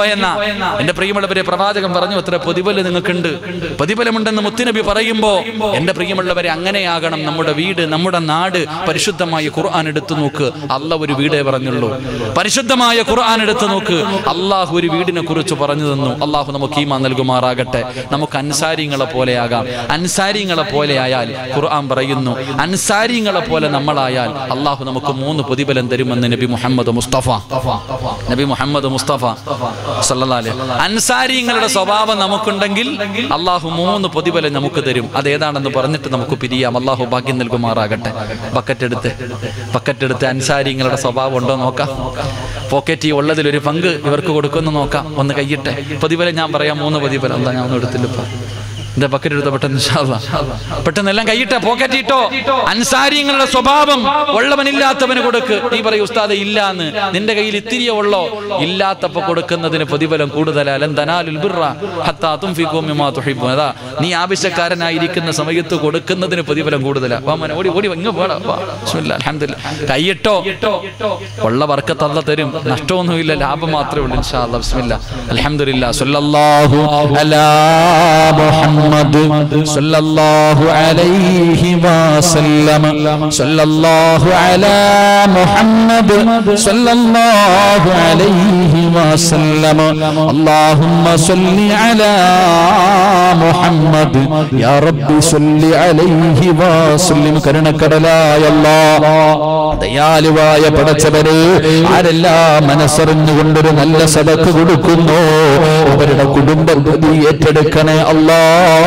പോയെന്ന എന്റെ പ്രിയമുള്ളവരെ പ്രവാചകൻ പറഞ്ഞു അത്ര പ്രതിഫലം നിങ്ങൾക്കുണ്ട് പ്രതിഫലമുണ്ടെന്ന് മുത്തുനബി പറയുമ്പോ എന്റെ പ്രിയമുള്ളവരെ അങ്ങനെയാകണം നമ്മുടെ വീട് നമ്മുടെ നാട് പരിശുദ്ധമായ ഖുർആൻ എടുത്തു നോക്ക് അല്ല ഒരു വീടേ പറഞ്ഞുള്ളൂ പരിശുദ്ധമായ ഖുർആൻ എടുത്തു നോക്ക് അള്ളാഹു ഒരു വീടിനെ കുറിച്ച് പറഞ്ഞു തന്നു അള്ളാഹു നമുക്ക് ഈമാ നൽകുമാറാകട്ടെ നമുക്ക് അൻസാരിങ്ങളെ പോലെയാകാം അൻസാരിങ്ങളെ പോലെ ആയാൽ ഖുർആൻ പറയുന്നു അൻസാരിങ്ങളെ പോലെ നമ്മളായാൽ അള്ളാഹു നമുക്ക് മൂന്ന് പ്രതിഫലം തരുമെന്ന് നബി മുഹമ്മദ് മുസ്തഫ നബി മുഹമ്മദ് മുസ്തഫ സല്ലല്ലാഹു അലൈഹി വസല്ലം. അൻസാരിങ്ങളുടെ സ്വഭാവം നമുക്കുണ്ടെങ്കിൽ അള്ളാഹു മൂന്ന് പ്രതിഫലം നമുക്ക് തരും അതേതാണെന്ന് പറഞ്ഞിട്ട് നമുക്ക് പിരിയാം അള്ളാഹു ഭാഗ്യം നൽകുമാറാകട്ടെ ബക്കറ്റ് എടുത്ത് ബക്കറ്റ് എടുത്ത് അൻസാരിങ്ങളുടെ സ്വഭാവം ഉണ്ടോ നോക്കാം പോക്കറ്റ് ഉള്ളതിൽ ഒരു പങ്ക് ഇവർക്ക് കൊടുക്കുമെന്ന് നോക്കാം ഒന്ന് കയ്യിട്ടെ പ്രതിഫലം ഞാൻ പറയാം മൂന്ന് പ്രതിഫലം എന്താ ഞാൻ ഒന്നും എടുത്തില്ല ഇപ്പൊ എന്റെ ബക്കറ്റ് എടുത്ത പെട്ടെന്ന് ഇൻഷാ അല്ലാ. പെട്ടെന്ന് എല്ലാം കൈയിട്ടെ പോക്കറ്റ് ഇട്ടോ അൻസാരിങ്ങളുടെ സ്വഭാവം ഉള്ളവനില്ലാത്തവന് കൊടുക്ക് നീ പറയും ഉസ്താദ് ഇല്ല എന്ന് നിന്റെ കയ്യിൽ ഇത്തിരിയേ ഉള്ളോ ഇല്ലാത്തപ്പോ കൊടുക്കുന്നതിന് പ്രതിഫലം കൂടുതലാലും തനാലുൽ ബിർറ ഹത്താ തുൻഫിഖൂ മിമ്മാ തുഹിബ്ബൂൻ. അതാ നീ ആവശ്യക്കാരനായിരിക്കുന്ന സമയത്ത് കൊടുക്കുന്നതിന് പ്രതിഫലം കൂടുതലാ വാ മോനെ, ഓടി ഓടി ഇങ്ങ് പോടാ വാ. ബിസ്മില്ലാ, അൽഹംദുലില്ലാ. കൈയിട്ടോ ഉള്ള വർക്കത്തല്ല തരും നഷ്ടമൊന്നുമില്ല ലാഭം മാത്രമേ ഉള്ളൂ ഇൻഷാ അല്ലാ ബിസ്മില്ലാ അൽഹംദുലില്ലാ സല്ലല്ലാഹു على محمد صلى الله عليه وسلم صلى الله على محمد صلى الله عليه وسلم اللهم صل على محمد يا رب صل عليه وسلم കരുണക്കടലായ ദയാലുവായ പടച്ചവരെ ആരെല്ലാം മനസ്സറിഞ്ഞുകൊണ്ടൊരു നല്ല സദക്ക് കൊടുക്കുന്നു അവരുടെ കുടുംബം പ്രതി ഏറ്റെടുക്കണേ അല്ലാ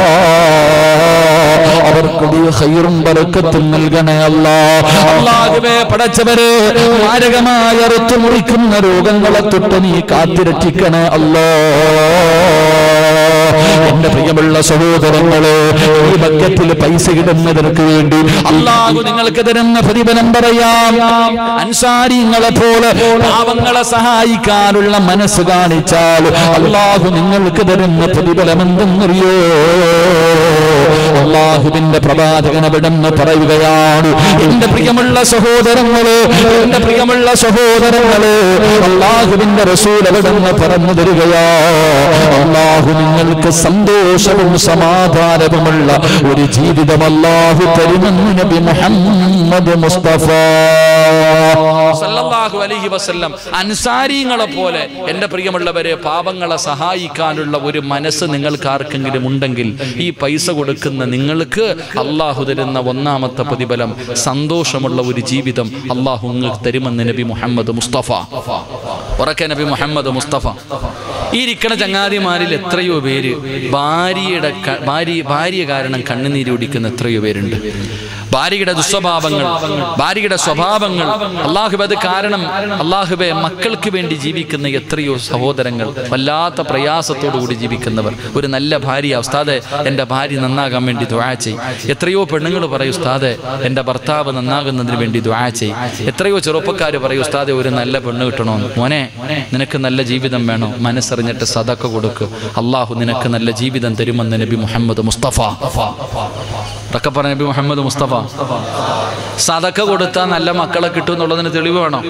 അവർക്ക് നീ ഖൈറും ബറക്കത്തും നൽകണേ അല്ലാ അല്ലാഹുവേ പടച്ചവരെ മാരകമായ അറുത്തു മുറിക്കുന്ന രോഗങ്ങളെ തൊട്ട് നീ കാത്തിരക്ഷിക്കണേ അല്ലാ എന്റെ പ്രിയമുള്ള സഹോദരങ്ങളെ ഈ ബക്കറ്റിൽ പൈസ ഇടുന്നതിற்கு വേണ്ടി അള്ളാഹു നിങ്ങൾക്ക് തരുന്ന പ്രതിഫലം പറയാം അൻസാരിങ്ങളെ പോലെ പാവങ്ങളെ സഹായിക്കാനുള്ള മനസ്സ് കാണിച്ചാൽ അള്ളാഹു നിങ്ങൾക്ക് തരുന്ന പ്രതിഫലം എന്തെന്നറിയോ അള്ളാഹുവിന്റെ പ്രവാചകൻ എവിടെന്ന് പറയുകയാണ് എന്റെ പ്രിയമുള്ള സഹോദരങ്ങള് എന്റെ പ്രിയമുള്ള സഹോദരങ്ങള് അള്ളാഹുവിന്റെ റസൂൽ എവിടെന്ന് പറഞ്ഞു തരികയാ അള്ളാഹു നിങ്ങൾക്ക് സന്തോഷവും സമാധാനവുമുള്ള ഒരു ജീവിതം അള്ളാഹു തരുമെന്ന് നബി മുഹമ്മദ് മുസ്തഫ സല്ലല്ലാഹു അലൈഹി വസല്ലം അൻസാരിങ്ങളെ പോലെ എൻ്റെ പ്രിയമുള്ളവരെ പാപങ്ങളെ സഹായിക്കാനുള്ള ഒരു മനസ്സ് നിങ്ങൾക്ക് ആർക്കെങ്കിലും ഉണ്ടെങ്കിൽ ഈ പൈസ കൊടുക്കുന്ന നിങ്ങൾക്ക് അള്ളാഹു തരുന്ന ഒന്നാമത്തെ പ്രതിഫലം സന്തോഷമുള്ള ഒരു ജീവിതം അള്ളാഹു നിങ്ങൾക്ക് തരുമെന്ന് നബി മുഹമ്മദ് മുസ്തഫ ഉറക്കെ നബി മുഹമ്മദ് മുസ്തഫ ഈ ഇരിക്കണ ചങ്ങാതിമാരിൽ എത്രയോ പേര് ഭാര്യയുടെ ക- ഭാര്യ ഭാര്യ കാരണം കണ്ണുനീര് കുടിക്കുന്ന എത്രയോ പേരുണ്ട് ഭാര്യയുടെ ദുസ്വഭാവങ്ങൾ ഭാര്യയുടെ സ്വഭാവങ്ങൾ അള്ളാഹുബെ അത് കാരണം അള്ളാഹുബെ മക്കൾക്ക് വേണ്ടി ജീവിക്കുന്ന എത്രയോ സഹോദരങ്ങൾ വല്ലാത്ത പ്രയാസത്തോടു കൂടി ജീവിക്കുന്നവർ ഒരു നല്ല ഭാര്യ ഉസ്താദെ എൻ്റെ ഭാര്യ നന്നാകാൻ വേണ്ടി ദ്വാ ചെയ്യും എത്രയോ പെണ്ണുങ്ങൾ പറയും ഉസ്താദെ എൻ്റെ ഭർത്താവ് നന്നാകുന്നതിന് വേണ്ടി ദ്വാ ചെയ്യും എത്രയോ ചെറുപ്പക്കാർ പറയും ഉസ്താദെ ഒരു നല്ല പെണ്ണ് കിട്ടണമെന്ന് മോനെ നിനക്ക് നല്ല ജീവിതം വേണോ മനസ്സറിഞ്ഞിട്ട് സദക്ക കൊടുക്ക് അള്ളാഹു നിനക്ക് നല്ല ജീവിതം തരുമെന്ന് നബി മുഹമ്മദ് മുസ്തഫ ഇതൊക്കെ പറഞ്ഞ നബി മുഹമ്മദ് മുസ്തഫ സദക്ക കൊടുത്താൽ നല്ല മക്കളെ കിട്ടും എന്നുള്ളതിന് തെളിവ് വേണോ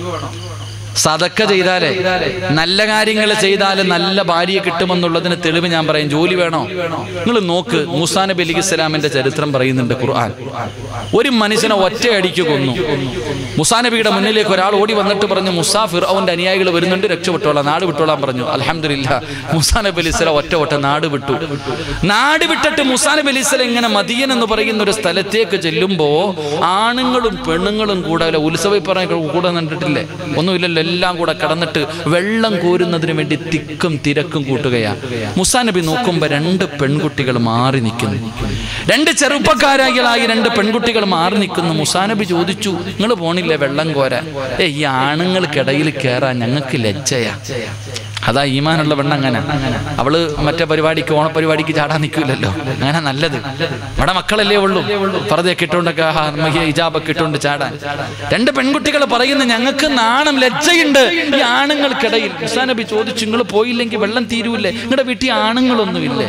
സദക്ക ചെയ്താലേ നല്ല കാര്യങ്ങൾ ചെയ്താൽ നല്ല ഭാര്യയെ കിട്ടുമെന്നുള്ളതിന് തെളിവ് ഞാൻ പറയും ജോലി വേണോ നിങ്ങൾ നോക്ക് മൂസാ നബി അലി ഇസ്ലാമിന്റെ ചരിത്രം പറയുന്നുണ്ട് ഖുർആൻ ഒരു മനുഷ്യനെ ഒറ്റയടിക്ക് കൊന്നു മുസാ നബിയുടെ മുന്നിലേക്ക് ഒരാൾ ഓടി വന്നിട്ട് പറഞ്ഞു മുസാഫിർ അവന്റെ അനുയായികൾ വരുന്നുണ്ട് രക്ഷപ്പെട്ടോളാം നാട് വിട്ടോളാൻ പറഞ്ഞു അലഹമില്ല മുസാ നബി അലി ഇസ്ലാം ഒറ്റ ഒറ്റ നാട് വിട്ടു നാട് വിട്ടിട്ട് മുസാ നബി അലി ഇസ്ലാം ഇങ്ങനെ മദിയൻ എന്ന് പറയുന്ന ഒരു സ്ഥലത്തേക്ക് ചെല്ലുമ്പോ ആണുങ്ങളും പെണ്ണുങ്ങളും കൂടെ അല്ല ഉത്സവ പറഞ്ഞ കൂടെ കണ്ടിട്ടില്ലേ ഒന്നുമില്ലല്ലോ എല്ലാം കൂടെ കടന്നിട്ട് വെള്ളം കോരുന്നതിന് വേണ്ടി തിക്കും തിരക്കും കൂട്ടുകയാ മുസാ നബി നോക്കുമ്പോ രണ്ട് പെൺകുട്ടികൾ മാറി നിൽക്കുന്നു രണ്ട് ചെറുപ്പക്കാരായി രണ്ട് പെൺകുട്ടികൾ മാറി നിൽക്കുന്നു മുസാ നബി ചോദിച്ചു നിങ്ങൾ പോണില്ലേ വെള്ളം കോരാൻ ഏ ഈ ആണുങ്ങൾക്കിടയിൽ കയറാൻ ഞങ്ങൾക്ക് ലജ്ജയാ അതാ ഈമാനുള്ള പെണ്ണ് അങ്ങനെ അവള് മറ്റേ പരിപാടിക്ക് ഓണപരിപാടിക്ക് ചാടാൻ നിൽക്കില്ലല്ലോ അങ്ങനെ നല്ലത് ഇവിടെ മക്കളല്ലേ ഉള്ളൂ പറതൊക്കെ ഇട്ടുകൊണ്ടൊക്കെ ഹിജാബൊക്കെ ഇട്ടുകൊണ്ട് ചാടാൻ രണ്ട് പെൺകുട്ടികൾ പറയുന്നു ഞങ്ങൾക്ക് നാണം ലജ്ജയുണ്ട് ഈ ആണുങ്ങൾക്കിടയിൽ മുസാ നബി ചോദിച്ചു നിങ്ങൾ പോയില്ലെങ്കിൽ വെള്ളം തീരൂല്ലേ നിങ്ങളുടെ വീട്ടിൽ ആണുങ്ങളൊന്നുമില്ലേ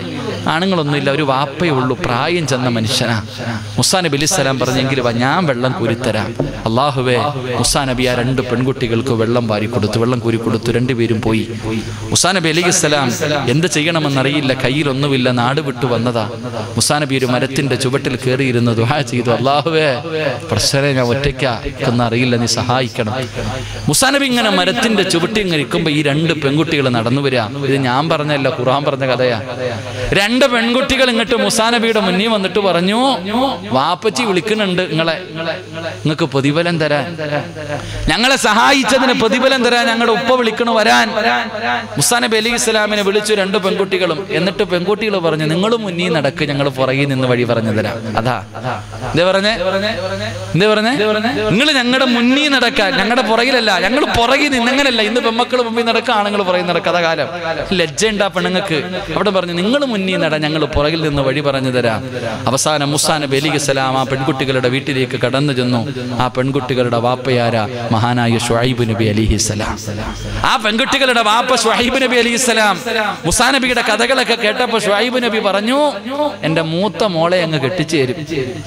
ആണുങ്ങളൊന്നുമില്ല ഒരു വാപ്പയേ ഉള്ളൂ പ്രായം ചെന്ന മനുഷ്യനാ മുസാ നബി അലൈഹി സ്വലാം പറഞ്ഞെങ്കിൽ വാ ഞാൻ വെള്ളം കുരിത്തരാം അള്ളാഹുവേ മുസാ നബി ആ രണ്ട് പെൺകുട്ടികൾക്ക് വെള്ളം വാരി കൊടുത്തു വെള്ളം കോരി കൊടുത്തു രണ്ടുപേരും പോയി മുസാ നബി അലൈഹി സ്വലാം എന്ത് ചെയ്യണമെന്നറിയില്ല കയ്യിലൊന്നുമില്ല നാട് വിട്ടു വന്നതാ മുസാ നബി ഒരു മരത്തിന്റെ ചുവട്ടിൽ കയറിയിരുന്ന് ദുഹാ ചെയ്തു അള്ളാഹുവേ പ്രശ്നം ഞാൻ ഒറ്റയ്ക്കൊന്നും അറിയില്ല നീ സഹായിക്കണം മുസാ നബി ഇങ്ങനെ മരത്തിന്റെ ചുവട്ടി ഇങ്ങനെ ഇരിക്കുമ്പോ ഈ രണ്ട് പെൺകുട്ടികൾ നടന്നു വരിക ഇത് ഞാൻ പറഞ്ഞല്ല ഖുർആൻ പറഞ്ഞ കഥയാ രണ്ട് പെൺകുട്ടികൾ ഇങ്ങോട്ട് മുസാ നബിയുടെ മുന്നിൽ വന്നിട്ട് പറഞ്ഞു വാപ്പച്ചി വിളിക്കുന്നുണ്ട് നിങ്ങളെ നിങ്ങൾക്ക് പ്രതിഫലം തരാൻ ഞങ്ങളെ സഹായിച്ചതിന് പ്രതിഫലം തരാൻ ഞങ്ങളുടെ ഉപ്പ വിളിക്കണു വരാൻ മുസാ നബി അലി ഇസ്ലാമിനെ വിളിച്ചു രണ്ട് പെൺകുട്ടികളും എന്നിട്ട് പെൺകുട്ടികൾ പറഞ്ഞു നിങ്ങളും മുന്നിൽ നടക്ക് ഞങ്ങൾ പുറകിൽ നിന്ന് വഴി പറഞ്ഞു തരാം അതാ എന്തേ പറഞ്ഞേ എന്തേ പറഞ്ഞേ നിങ്ങൾ ഞങ്ങളുടെ മുന്നിൽ നടക്കാൻ ഞങ്ങളുടെ പുറകിലല്ല ഞങ്ങൾ പുറകിൽ നിന്ന് അങ്ങനല്ല ഇന്ന് പെമ്മക്കൾ മുമ്പിൽ നടക്കുക ആണുങ്ങൾ പുറകിൽ നടക്കാതെ കാലം ലജ്ജ ഉണ്ടാ പെണ്ണുങ്ങൾക്ക് അവിടെ പറഞ്ഞു നിങ്ങൾ മുന്നിൽ നട ഞങ്ങൾ പുറകിൽ നിന്ന് വഴി പറഞ്ഞു തരാം അവസാനം മുസാന ബലി സലാം ആ പെൺകുട്ടികളുടെ വീട്ടിലേക്ക് കടന്നു ചെന്നു ആ പെൺകുട്ടികളുടെ വാപ്പയാര മഹാനായ ഷുഹൈബ് നബി അലിഹിസലാം ആ പെൺകുട്ടികളുടെ വാപ്പ ഷുഹൈബ് നബി അലിഹിസലാം മുസാ നബിയുടെ കഥകളൊക്കെ കേട്ടപ്പോ ഷുഹൈബ് നബി പറഞ്ഞു എന്റെ മൂത്ത മോളെ അങ്ങ് കെട്ടിച്ചു തരും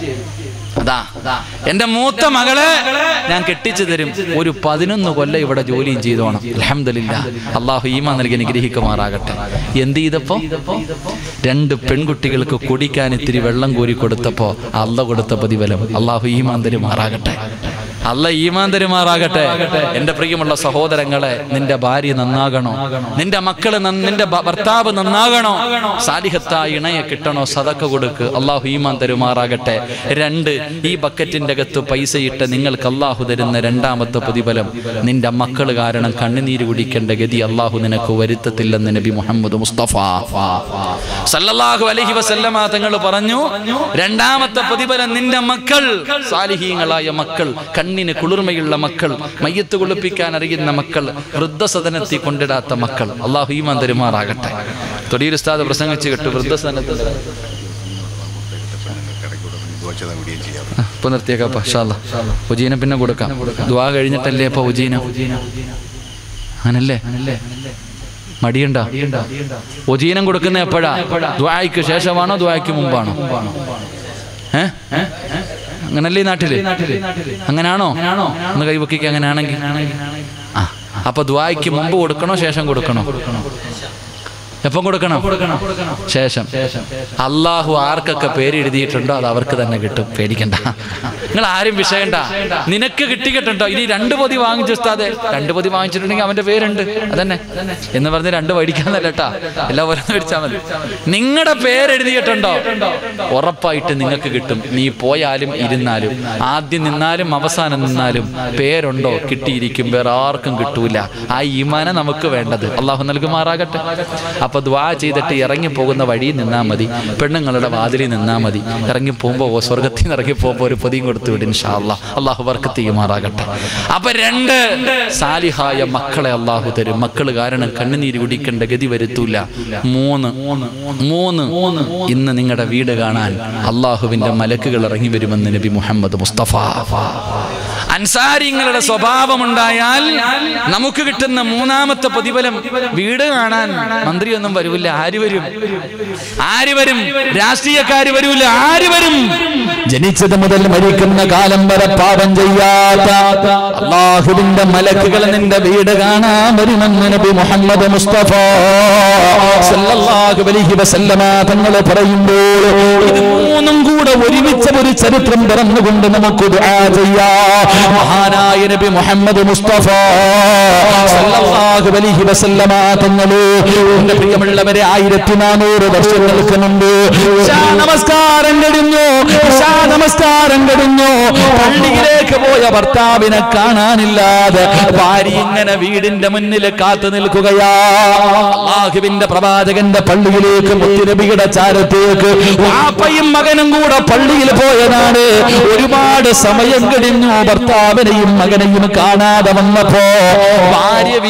അതാ എന്റെ മൂത്ത മകളെ ഞാൻ കെട്ടിച്ചു തരും ഒരു പതിനൊന്ന് കൊല്ലം ഇവിടെ ജോലിയും ചെയ്തോണം അലഹമില്ല അള്ളാഹു ഈമ നൽകി അനുഗ്രഹിക്കുമാറാകട്ടെ എന്ത് ചെയ്തപ്പോ രണ്ട് പെൺകുട്ടികൾക്ക് കുടിക്കാൻ ഇത്തിരി വെള്ളം കോരി കൊടുത്തപ്പോ അല്ല കൊടുത്ത പ്രതിഫലം അള്ളാഹു ഈമാൻ തരുമാറാകട്ടെ അല്ല ഈമാൻ തരുമാറാകട്ടെ എന്റെ പ്രിയമുള്ള സഹോദരങ്ങളെ നിന്റെ ഭാര്യ നന്നാകണോ നിന്റെ മക്കള് നന്ന- നിന്റെ ഭ- ഭർത്താവ് നന്നാകണോ സാലിഹത്തായ ഇണയെ കിട്ടണോ സതക്ക കൊടുക്ക് അള്ളാഹു ഈമാൻ തരുമാറാകട്ടെ രണ്ട് ഈ ബക്കറ്റിന്റെ അകത്ത് പൈസ ഇട്ട് നിങ്ങൾക്ക് അള്ളാഹു തരുന്ന രണ്ടാമത്തെ പ്രതിഫലം നിന്റെ മക്കൾ കാരണം കണ്ണുനീര് കുടിക്കേണ്ട ഗതി അള്ളാഹു നിനക്ക് വരുത്തത്തില്ലെന്ന് നബി മുഹമ്മദ് മുസ്തഫ സല്ലല്ലാഹു അലൈഹി വസല്ലമ തങ്ങൾ പറഞ്ഞു രണ്ടാമത്തെ പ്രതിഫലം നിന്റെ മക്കൾ സാലിഹീങ്ങളായ മക്കൾ കണ്ണിന് കുളിർമയുള്ള മക്കൾ മയ്യത്ത് കുളിപ്പിക്കാൻ അറിയുന്ന മക്കൾ വൃദ്ധസദനത്തിൽ കൊണ്ടിടാത്ത മക്കൾ അള്ളാഹു ഈമാൻ തരുമാറാകട്ടെ തൊടിയിൽ ഉസ്താദ് പ്രസംഗിച്ച് കിട്ടു വൃദ്ധസദനത്തിൽ ആ, ഇപ്പൊ നിർത്തിയേക്കാം പഷാല്ല ഉജീന പിന്നെ കൊടുക്കാം ദ്വാ കഴിഞ്ഞിട്ടല്ലേ ഇപ്പൊ ഉജീന അങ്ങനല്ലേ മടിയുണ്ട ഉജീനം കൊടുക്കുന്ന എപ്പോഴാ ദ്വായ്ക്ക് ശേഷമാണോ ദ്വായ്ക്ക് മുമ്പാണോ ഏ അങ്ങനല്ലേ ഈ നാട്ടില് അങ്ങനാണോ ഒന്ന് കൈവക്കിക്ക് അങ്ങനെയാണെങ്കിൽ ആ അപ്പൊ ദ്വായ്ക്ക് മുമ്പ് കൊടുക്കണോ ശേഷം കൊടുക്കണോ എപ്പം കൊടുക്കണം ശേഷം അള്ളാഹു ആർക്കൊക്കെ പേര് എഴുതിയിട്ടുണ്ടോ അത് അവർക്ക് തന്നെ കിട്ടും പേടിക്കണ്ട നിങ്ങൾ ആരും വിഷയണ്ട നിനക്ക് കിട്ടിയിട്ടുണ്ടോ ഇനി രണ്ട് പൊതി വാങ്ങിച്ചു ഉസ്താദെ രണ്ട് പൊതി വാങ്ങിച്ചിട്ടുണ്ടെങ്കിൽ അവന്റെ പേരുണ്ട് അതന്നെ എന്ന് പറഞ്ഞ് രണ്ട് മേടിക്കാന്നല്ല കേട്ടാ എല്ലാം ഓരോന്ന് മേടിച്ചാൽ മതി നിങ്ങളുടെ പേരെഴുതിയിട്ടുണ്ടോ ഉറപ്പായിട്ട് നിങ്ങൾക്ക് കിട്ടും നീ പോയാലും ഇരുന്നാലും ആദ്യം നിന്നാലും അവസാനം നിന്നാലും പേരുണ്ടോ കിട്ടിയിരിക്കും വേറെ ആർക്കും കിട്ടൂല ആ ഈമാന നമുക്ക് വേണ്ടത് അള്ളാഹു നൽകുമാറാകട്ടെ അപ്പൊ ദ്വാ ചെയ്തിട്ട് ഇറങ്ങി പോകുന്ന വഴിയിൽ നിന്നാ മതി പെണ്ണുങ്ങളുടെ വാതിലിൽ നിന്നാ മതി ഇറങ്ങി പോകുമ്പോ സ്വർഗത്തിൽ നിന്ന് ഇറങ്ങി പോകുമ്പോ ഒരു പൊതിയും കൊടുത്തു വിടും ഇൻഷാ അള്ളാഹു വർക്ക് ചെയ്യുമാറാകട്ടെ അപ്പൊ രണ്ട് സാലിഹായ മക്കളെ അള്ളാഹു തരും മക്കള് കാരണം കണ്ണുനീര് കുടിക്കേണ്ട ഗതി വരുത്തൂല മൂന്ന് മൂന്ന് ഇന്ന് നിങ്ങളുടെ വീട് കാണാൻ അള്ളാഹുവിന്റെ മലക്കുകൾ ഇറങ്ങി വരുമെന്ന് നബി മുഹമ്മദ് മുസ്തഫ അൻസാരിങ്ങളുടെ സ്വഭാവമുണ്ടായാൽ നമുക്ക് കിട്ടുന്ന മൂന്നാമത്തെ പ്രതിഫലം വീട് കാണാൻ മന്ത്രിയൊന്നും വരൂല്ല ആര് വരും ആര് വരും രാഷ്ട്രീയക്കാര് വരൂല ആര് വരും ജനിച്ചത് മുതൽ മരിക്കുന്ന കാലം വരെ പാപം ചെയ്യാത്ത അള്ളാഹുവിന്റെ മലക്കുകൾ നിന്റെ വീട് കാണാൻ വരുമെന്ന് നബി മുഹമ്മദ് മുസ്തഫ സല്ലല്ലാഹു അലൈഹി വസല്ലമ തങ്ങൾ പറയുമ്പോൾ ഇത് മൂന്നും കൂടെ ഒരുമിച്ച ഒരു ചരിത്രം പിറന്നുകൊണ്ട് നമുക്ക് ദുആ ചെയ്യാം മഹാനായ നബി മുഹമ്മദ് മുസ്തഫ സല്ലല്ലാഹു അലൈഹി വസല്ലമ തങ്ങൾ എന്റെ പ്രിയമുള്ളവരെ ആയിരത്തി നാനൂറ് വർഷങ്ങൾക്ക് മുമ്പ് ഇശാ നമസ്കാരം കഴിഞ്ഞു ഇശാ നമസ്കാരം കഴിഞ്ഞു പള്ളിയിലേക്ക് പോയ ഭർത്താവിനെ കാണാനില്ലാതെ ഭാര്യ ഇങ്ങനെ വീടിന്റെ മുന്നിൽ കാത്തു നിൽക്കുകയാ അള്ളാഹുവിന്റെ പ്രവാചകന്റെ പള്ളിയിലേക്ക് മുത്തുനബിയുടെ ചാരത്തേക്ക് വാപ്പയും മകനും കൂടെ പള്ളിയിൽ പോയതാണ് ഒരുപാട് സമയം കഴിഞ്ഞു ഭർത്താവിനെയും മകനെയും കാണാതെ വന്നപ്പോ ഭാര്യ വീടിന്റെ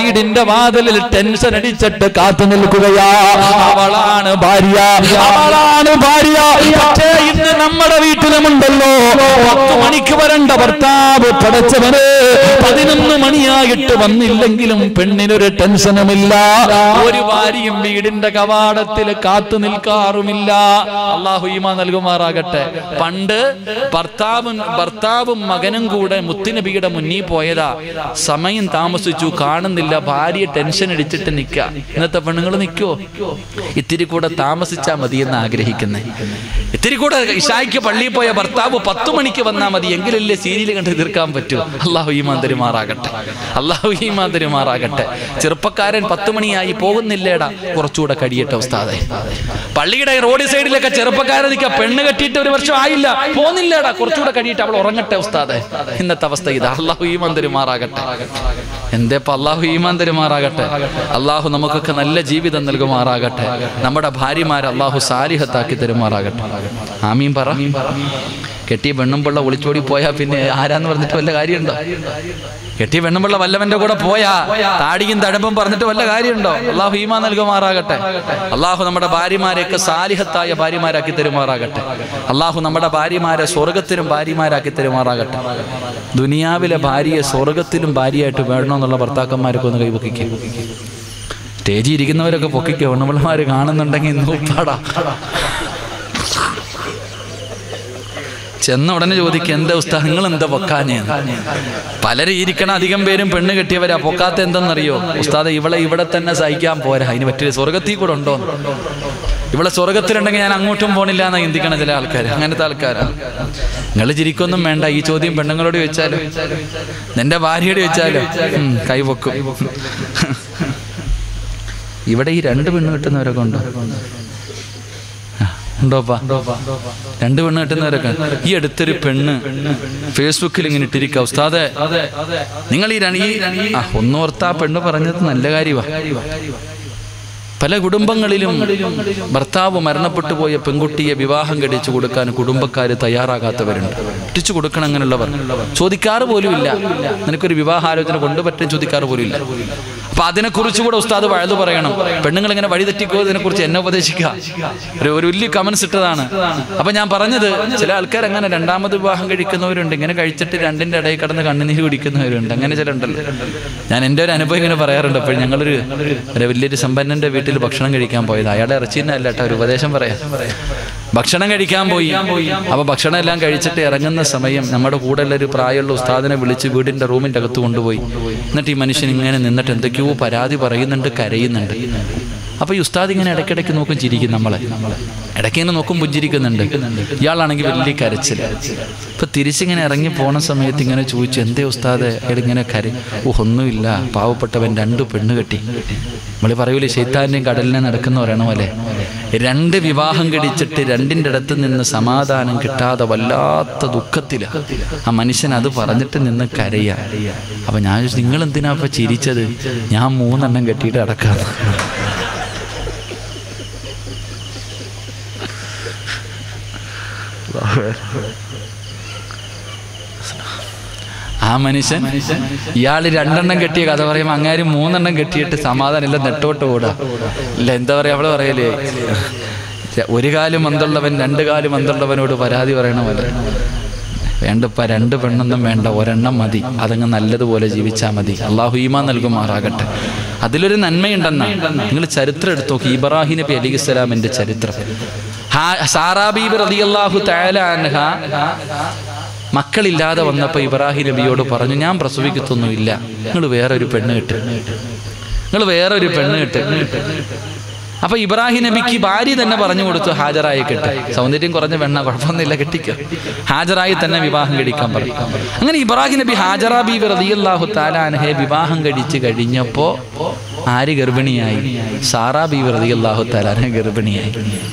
വാതിലിൽ ടെൻഷൻ അടിച്ചിട്ട് കാത്തു നിൽക്കുകയാ അവളാണ് ഭാര്യ അവളാണ് ഭാര്യ പക്ഷേ ഇന്ന് നമ്മുടെ വീട്ടിലുമുണ്ടല്ലോ പത്ത് മണിക്ക് വരണ്ട ഭർത്താവ് പടച്ചവന് പതിനൊന്ന് മണിയായിട്ട് വന്നില്ലെങ്കിലും പെണ്ണിനൊരു ടെൻഷനുമില്ല ഒരു ഭാര്യയും വീടിന്റെ കവാടത്തിൽ കാത്തു നിൽക്കാറുമില്ല അള്ളാഹു ഈമ നൽകുമാറാകട്ടെ പണ്ട് ഭർത്താവും ഭർത്താവും മകനും കൂടെ മുത്തുനബിയുടെ മുന്നിൽ പോയതാ സമയം താമസിച്ചു കാണുന്നില്ല ഭാര്യ ടെൻഷൻ അടിച്ചിട്ട് നിൽക്കുക ഇന്നത്തെ പെണ്ണുങ്ങൾ നിൽക്കുവോ ഇത്തിരി കൂടെ താമസിച്ചാ മതി എന്ന് ആഗ്രഹിക്കുന്നേ ഇത്തിരി കൂടെ ഇഷായിക്ക് പള്ളിയിൽ പോയ ഭർത്താവ് പത്തു മണിക്ക് വന്നാൽ മതി എങ്കിലല്ലേ സീരിയൽ കണ്ട് തീർക്കാൻ പറ്റൂ അള്ളാഹു ഈമാൻ തരുമാറാകട്ടെ അള്ളാഹു ഈമാൻ തരുമാറാകട്ടെ ചെറുപ്പക്കാരൻ പത്ത് മണിയായി പോകുന്നില്ലേടാ കുറച്ചുകൂടെ കഴിയട്ടെ ഉസ്താദെ പള്ളിയുടെ റോഡ് സൈഡിലൊക്കെ ചെറുപ്പക്കാരൻ നിൽക്കുക പെണ്ണ് കെട്ടിയിട്ട് ഒരു വർഷം ആയില്ല പോകുന്നില്ലേടാ കുറച്ചുകൂടെ കഴിയിട്ട് അവൾ ഉറങ്ങട്ടെ ഉസ്താദെ ഇന്നത്തെ അവസ്ഥ ഇത് അള്ളാഹു ഈമാൻ തരുമാറാകട്ടെ എന്തേപ്പ അള്ളാഹു ഈമാൻ തരുമാറാകട്ടെ അള്ളാഹു നമുക്കൊക്കെ നല്ല ജീവിതം നൽകുമാറാകട്ടെ നമ്മുടെ ഭാര്യമാരെ അള്ളാഹു സാലിഹത്താക്കി തരുമാറാകട്ടെ ആമീൻ പറ കെട്ടിയ പെണ്ണുമ്പിള്ള ഒളിച്ചോടി പോയാ പിന്നെ ആരാന്ന് പറഞ്ഞിട്ട് വല്ല കാര്യമുണ്ടോ കെട്ടിയ പെണ്ണുമ്പിള്ള വല്ലവന്റെ കൂടെ പോയാ താടിയും തഴമ്പും പറഞ്ഞിട്ട് വല്ല കാര്യമുണ്ടോ അള്ളാഹു ഈമാ നൽകുമാറാകട്ടെ അള്ളാഹു നമ്മുടെ ഭാര്യമാരെയൊക്കെ സാലിഹത്തായ ഭാര്യമാരാക്കി തരുമാറാകട്ടെ അള്ളാഹു നമ്മുടെ ഭാര്യമാരെ സ്വർഗത്തിലും ഭാര്യമാരാക്കി തരുമാറാകട്ടെ ദുനിയാവിലെ ഭാര്യയെ സ്വർഗത്തിലും ഭാര്യയായിട്ട് വേണമെന്നുള്ള ഭർത്താക്കന്മാരൊക്കെ ഒന്ന് കൈപൊക്കിക്കും സ്റ്റേജിൽ ഇരിക്കുന്നവരൊക്കെ പൊക്കിക്കോ പെണ്ണുമ്പിള്ളമാര് കാണുന്നുണ്ടെങ്കിൽ നൂപ്പാടാ ചെന്ന ഉടനെ ചോദിക്കുക എന്താ ഉസ്താ നിങ്ങൾ എന്താ പൊക്കാഞ്ഞേ പലരും ഇരിക്കണ അധികം പേരും പെണ്ണ് കെട്ടിയവരാ പൊക്കാത്ത എന്തെന്നറിയോ ഉസ്താദ് ഇവളെ ഇവിടെ തന്നെ സഹിക്കാൻ പോരാ അതിന് പറ്റിയ സ്വർഗത്തിൽ കൂടെ ഉണ്ടോ ഇവിടെ സ്വർഗത്തിലുണ്ടെങ്കിൽ ഞാൻ അങ്ങോട്ടും പോണില്ല എന്നാ ചിന്തിക്കണ ചില ആൾക്കാർ അങ്ങനത്തെ ആൾക്കാരാ നിങ്ങൾ ചിരിക്കൊന്നും വേണ്ട ഈ ചോദ്യം പെണ്ണുങ്ങളോട് ചോദിച്ചാലോ നിന്റെ ഭാര്യയോട് ചോദിച്ചാലോ ഉം, കൈ പൊക്കും ഇവിടെ ഈ രണ്ട് പെണ്ണ് കിട്ടുന്നവരൊക്കെ ഉണ്ടോ ഉണ്ടോപ്പാ രണ്ട് പെണ്ണ് കെട്ടുന്നവരൊക്കെ ഈ അടുത്തൊരു പെണ്ണ് ഫേസ്ബുക്കിൽ ഇങ്ങനെ ഇട്ടിരിക്കുക ഉസ്താദെ നിങ്ങൾ ഈ രണ- ഈ ആ ഒന്നോർത്താ പെണ്ണ് പറഞ്ഞത് നല്ല കാര്യമാണ് പല കുടുംബങ്ങളിലും ഭർത്താവ് മരണപ്പെട്ടു പോയ പെൺകുട്ടിയെ വിവാഹം കഴിച്ചു കൊടുക്കാൻ കുടുംബക്കാർ തയ്യാറാകാത്തവരുണ്ട് ഇട്ടിച്ചു കൊടുക്കണം അങ്ങനെയുള്ളവർ ചോദിക്കാറ് പോലുമില്ല നിനക്കൊരു വിവാഹാലോചന കൊണ്ടുപറ്റും ചോദിക്കാറ് പോലുമില്ല അപ്പൊ അതിനെക്കുറിച്ച് കൂടെ ഉസ്താദ് വഴുതു പറയണം പെണ്ണുങ്ങൾ ഇങ്ങനെ വഴി തെറ്റിക്കോ ഇതിനെക്കുറിച്ച് എന്നെ ഉപദേശിക്കുക ഒരു ഒരു വലിയ കമൻസ് ഇട്ടതാണ് അപ്പൊ ഞാൻ പറഞ്ഞത് ചില ആൾക്കാർ അങ്ങനെ രണ്ടാമത് വിവാഹം കഴിക്കുന്നവരുണ്ട് ഇങ്ങനെ കഴിച്ചിട്ട് രണ്ടിന്റെ ഇടയിൽ കിടന്ന് കണ്ണുനീര് കുടിക്കുന്നവരുണ്ട് അങ്ങനെ ചില ഉണ്ടല്ലോ ഞാൻ എൻ്റെ ഒരു അനുഭവം ഇങ്ങനെ പറയാറുണ്ട് അപ്പോൾ ഞങ്ങളൊരു ഒരു വലിയൊരു സമ്പന്നന്റെ വീട്ടിൽ ഭക്ഷണം കഴിക്കാൻ പോയത് അയാളുടെ ഇറച്ചിന്നെ അല്ല കേട്ടോ ഒരു ഉപദേശം പറയാം ഭക്ഷണം കഴിക്കാൻ പോയി അപ്പൊ ഭക്ഷണം എല്ലാം കഴിച്ചിട്ട് ഇറങ്ങുന്ന സമയം നമ്മുടെ കൂടെ ഉള്ള ഒരു പ്രായമുള്ള ഉസ്താദിനെ വിളിച്ച് വീടിന്റെ റൂമിന്റെ അകത്ത് കൊണ്ടുപോയി എന്നിട്ട് ഈ മനുഷ്യൻ ഇങ്ങനെ നിന്നിട്ട് എന്തൊക്കെയോ പരാതി പറയുന്നുണ്ട് കരയുന്നുണ്ട് അപ്പൊ ഈ ഉസ്താദ് ഇങ്ങനെ ഇടയ്ക്കിടയ്ക്ക് നോക്കും ചിരിക്കും നമ്മളെ ഇടയ്ക്ക് ഇങ്ങനെ നോക്കും പുഞ്ചിരിക്കുന്നുണ്ട് ഇയാളാണെങ്കിൽ വലിയ കരച്ചിൽ ഇപ്പൊ തിരിച്ചിങ്ങനെ ഇറങ്ങി പോണ സമയത്ത് ഇങ്ങനെ ചോദിച്ചു എന്തേ ഉസ്താദ് അയാൾ ഇങ്ങനെ കര ഓ ഒന്നുമില്ല പാവപ്പെട്ടവൻ രണ്ടു പെണ്ണ് കെട്ടി നമ്മൾ പറയൂലേ ശൈത്താന്റെയും കടലിനെ നടക്കുന്ന പറയണ പോലെ രണ്ട് വിവാഹം കഴിച്ചിട്ട് രണ്ടിൻ്റെ അടുത്ത് നിന്ന് സമാധാനം കിട്ടാതെ വല്ലാത്ത ദുഃഖത്തില ആ മനുഷ്യൻ അത് പറഞ്ഞിട്ട് നിന്ന് കരയാ അപ്പൊ ഞാൻ ചോദിച്ചു, നിങ്ങൾ എന്തിനാ ഇപ്പൊ ചിരിച്ചത് ഞാൻ മൂന്നെണ്ണം കെട്ടിയിട്ട് അടക്കാം ആ മനുഷ്യൻ ഇയാൾ രണ്ടെണ്ണം കെട്ടിയ കഥ പറയുമ്പോൾ അങ്ങാര് മൂന്നെണ്ണം കെട്ടിയിട്ട് സമാധാനം ഇല്ല നെട്ടോട്ട് ഓടുക ഇല്ല എന്താ പറയാ അവള് പറയലേ ഒരു കാലും മന്തുള്ളവൻ രണ്ട് കാലും മന്തുള്ളവനോട് പരാതി പറയണ പോലെ വേണ്ടപ്പ രണ്ട് പെണ്ണൊന്നും വേണ്ട ഒരെണ്ണം മതി അതങ്ങ് നല്ലതുപോലെ ജീവിച്ചാൽ മതി അള്ളാഹു ഈമാ നൽകുമാറാകട്ടെ അതിലൊരു നന്മയുണ്ടെന്നാ നിങ്ങൾ ചരിത്രം എടുത്തു നോക്കി ഇബ്രാഹിം നബി അലി ഇസ്ലാമിന്റെ ചരിത്രം ഹാ- സാറാ ബീബി റളിയല്ലാഹു തആല അൻഹ മക്കളില്ലാതെ വന്നപ്പോൾ ഇബ്രാഹിം നബിയോട് പറഞ്ഞു ഞാൻ പ്രസവിക്കത്തൊന്നുമില്ല നിങ്ങൾ വേറെ ഒരു പെണ്ണ് കിട്ട് നിങ്ങൾ വേറെ ഒരു പെണ്ണ് കിട്ട് അപ്പൊ ഇബ്രാഹിം നബിക്ക് ഭാര്യ തന്നെ പറഞ്ഞു കൊടുത്തു ഹാജറായി കെട്ട് സൗന്ദര്യം കുറഞ്ഞ പെണ്ണ കുഴപ്പമൊന്നുമില്ല കെട്ടിക്കോ ഹാജറായി തന്നെ വിവാഹം കഴിക്കാൻ പറഞ്ഞു അങ്ങനെ ഇബ്രാഹിം നബി ഹാജറ ബീബി റളിയല്ലാഹു താലാൻഹെ വിവാഹം കഴിച്ച് കഴിഞ്ഞപ്പോ ആര് ഗർഭിണിയായി സാറാ ബീബി റളിയല്ലാഹു താലാൻഹെ ഗർഭിണിയായി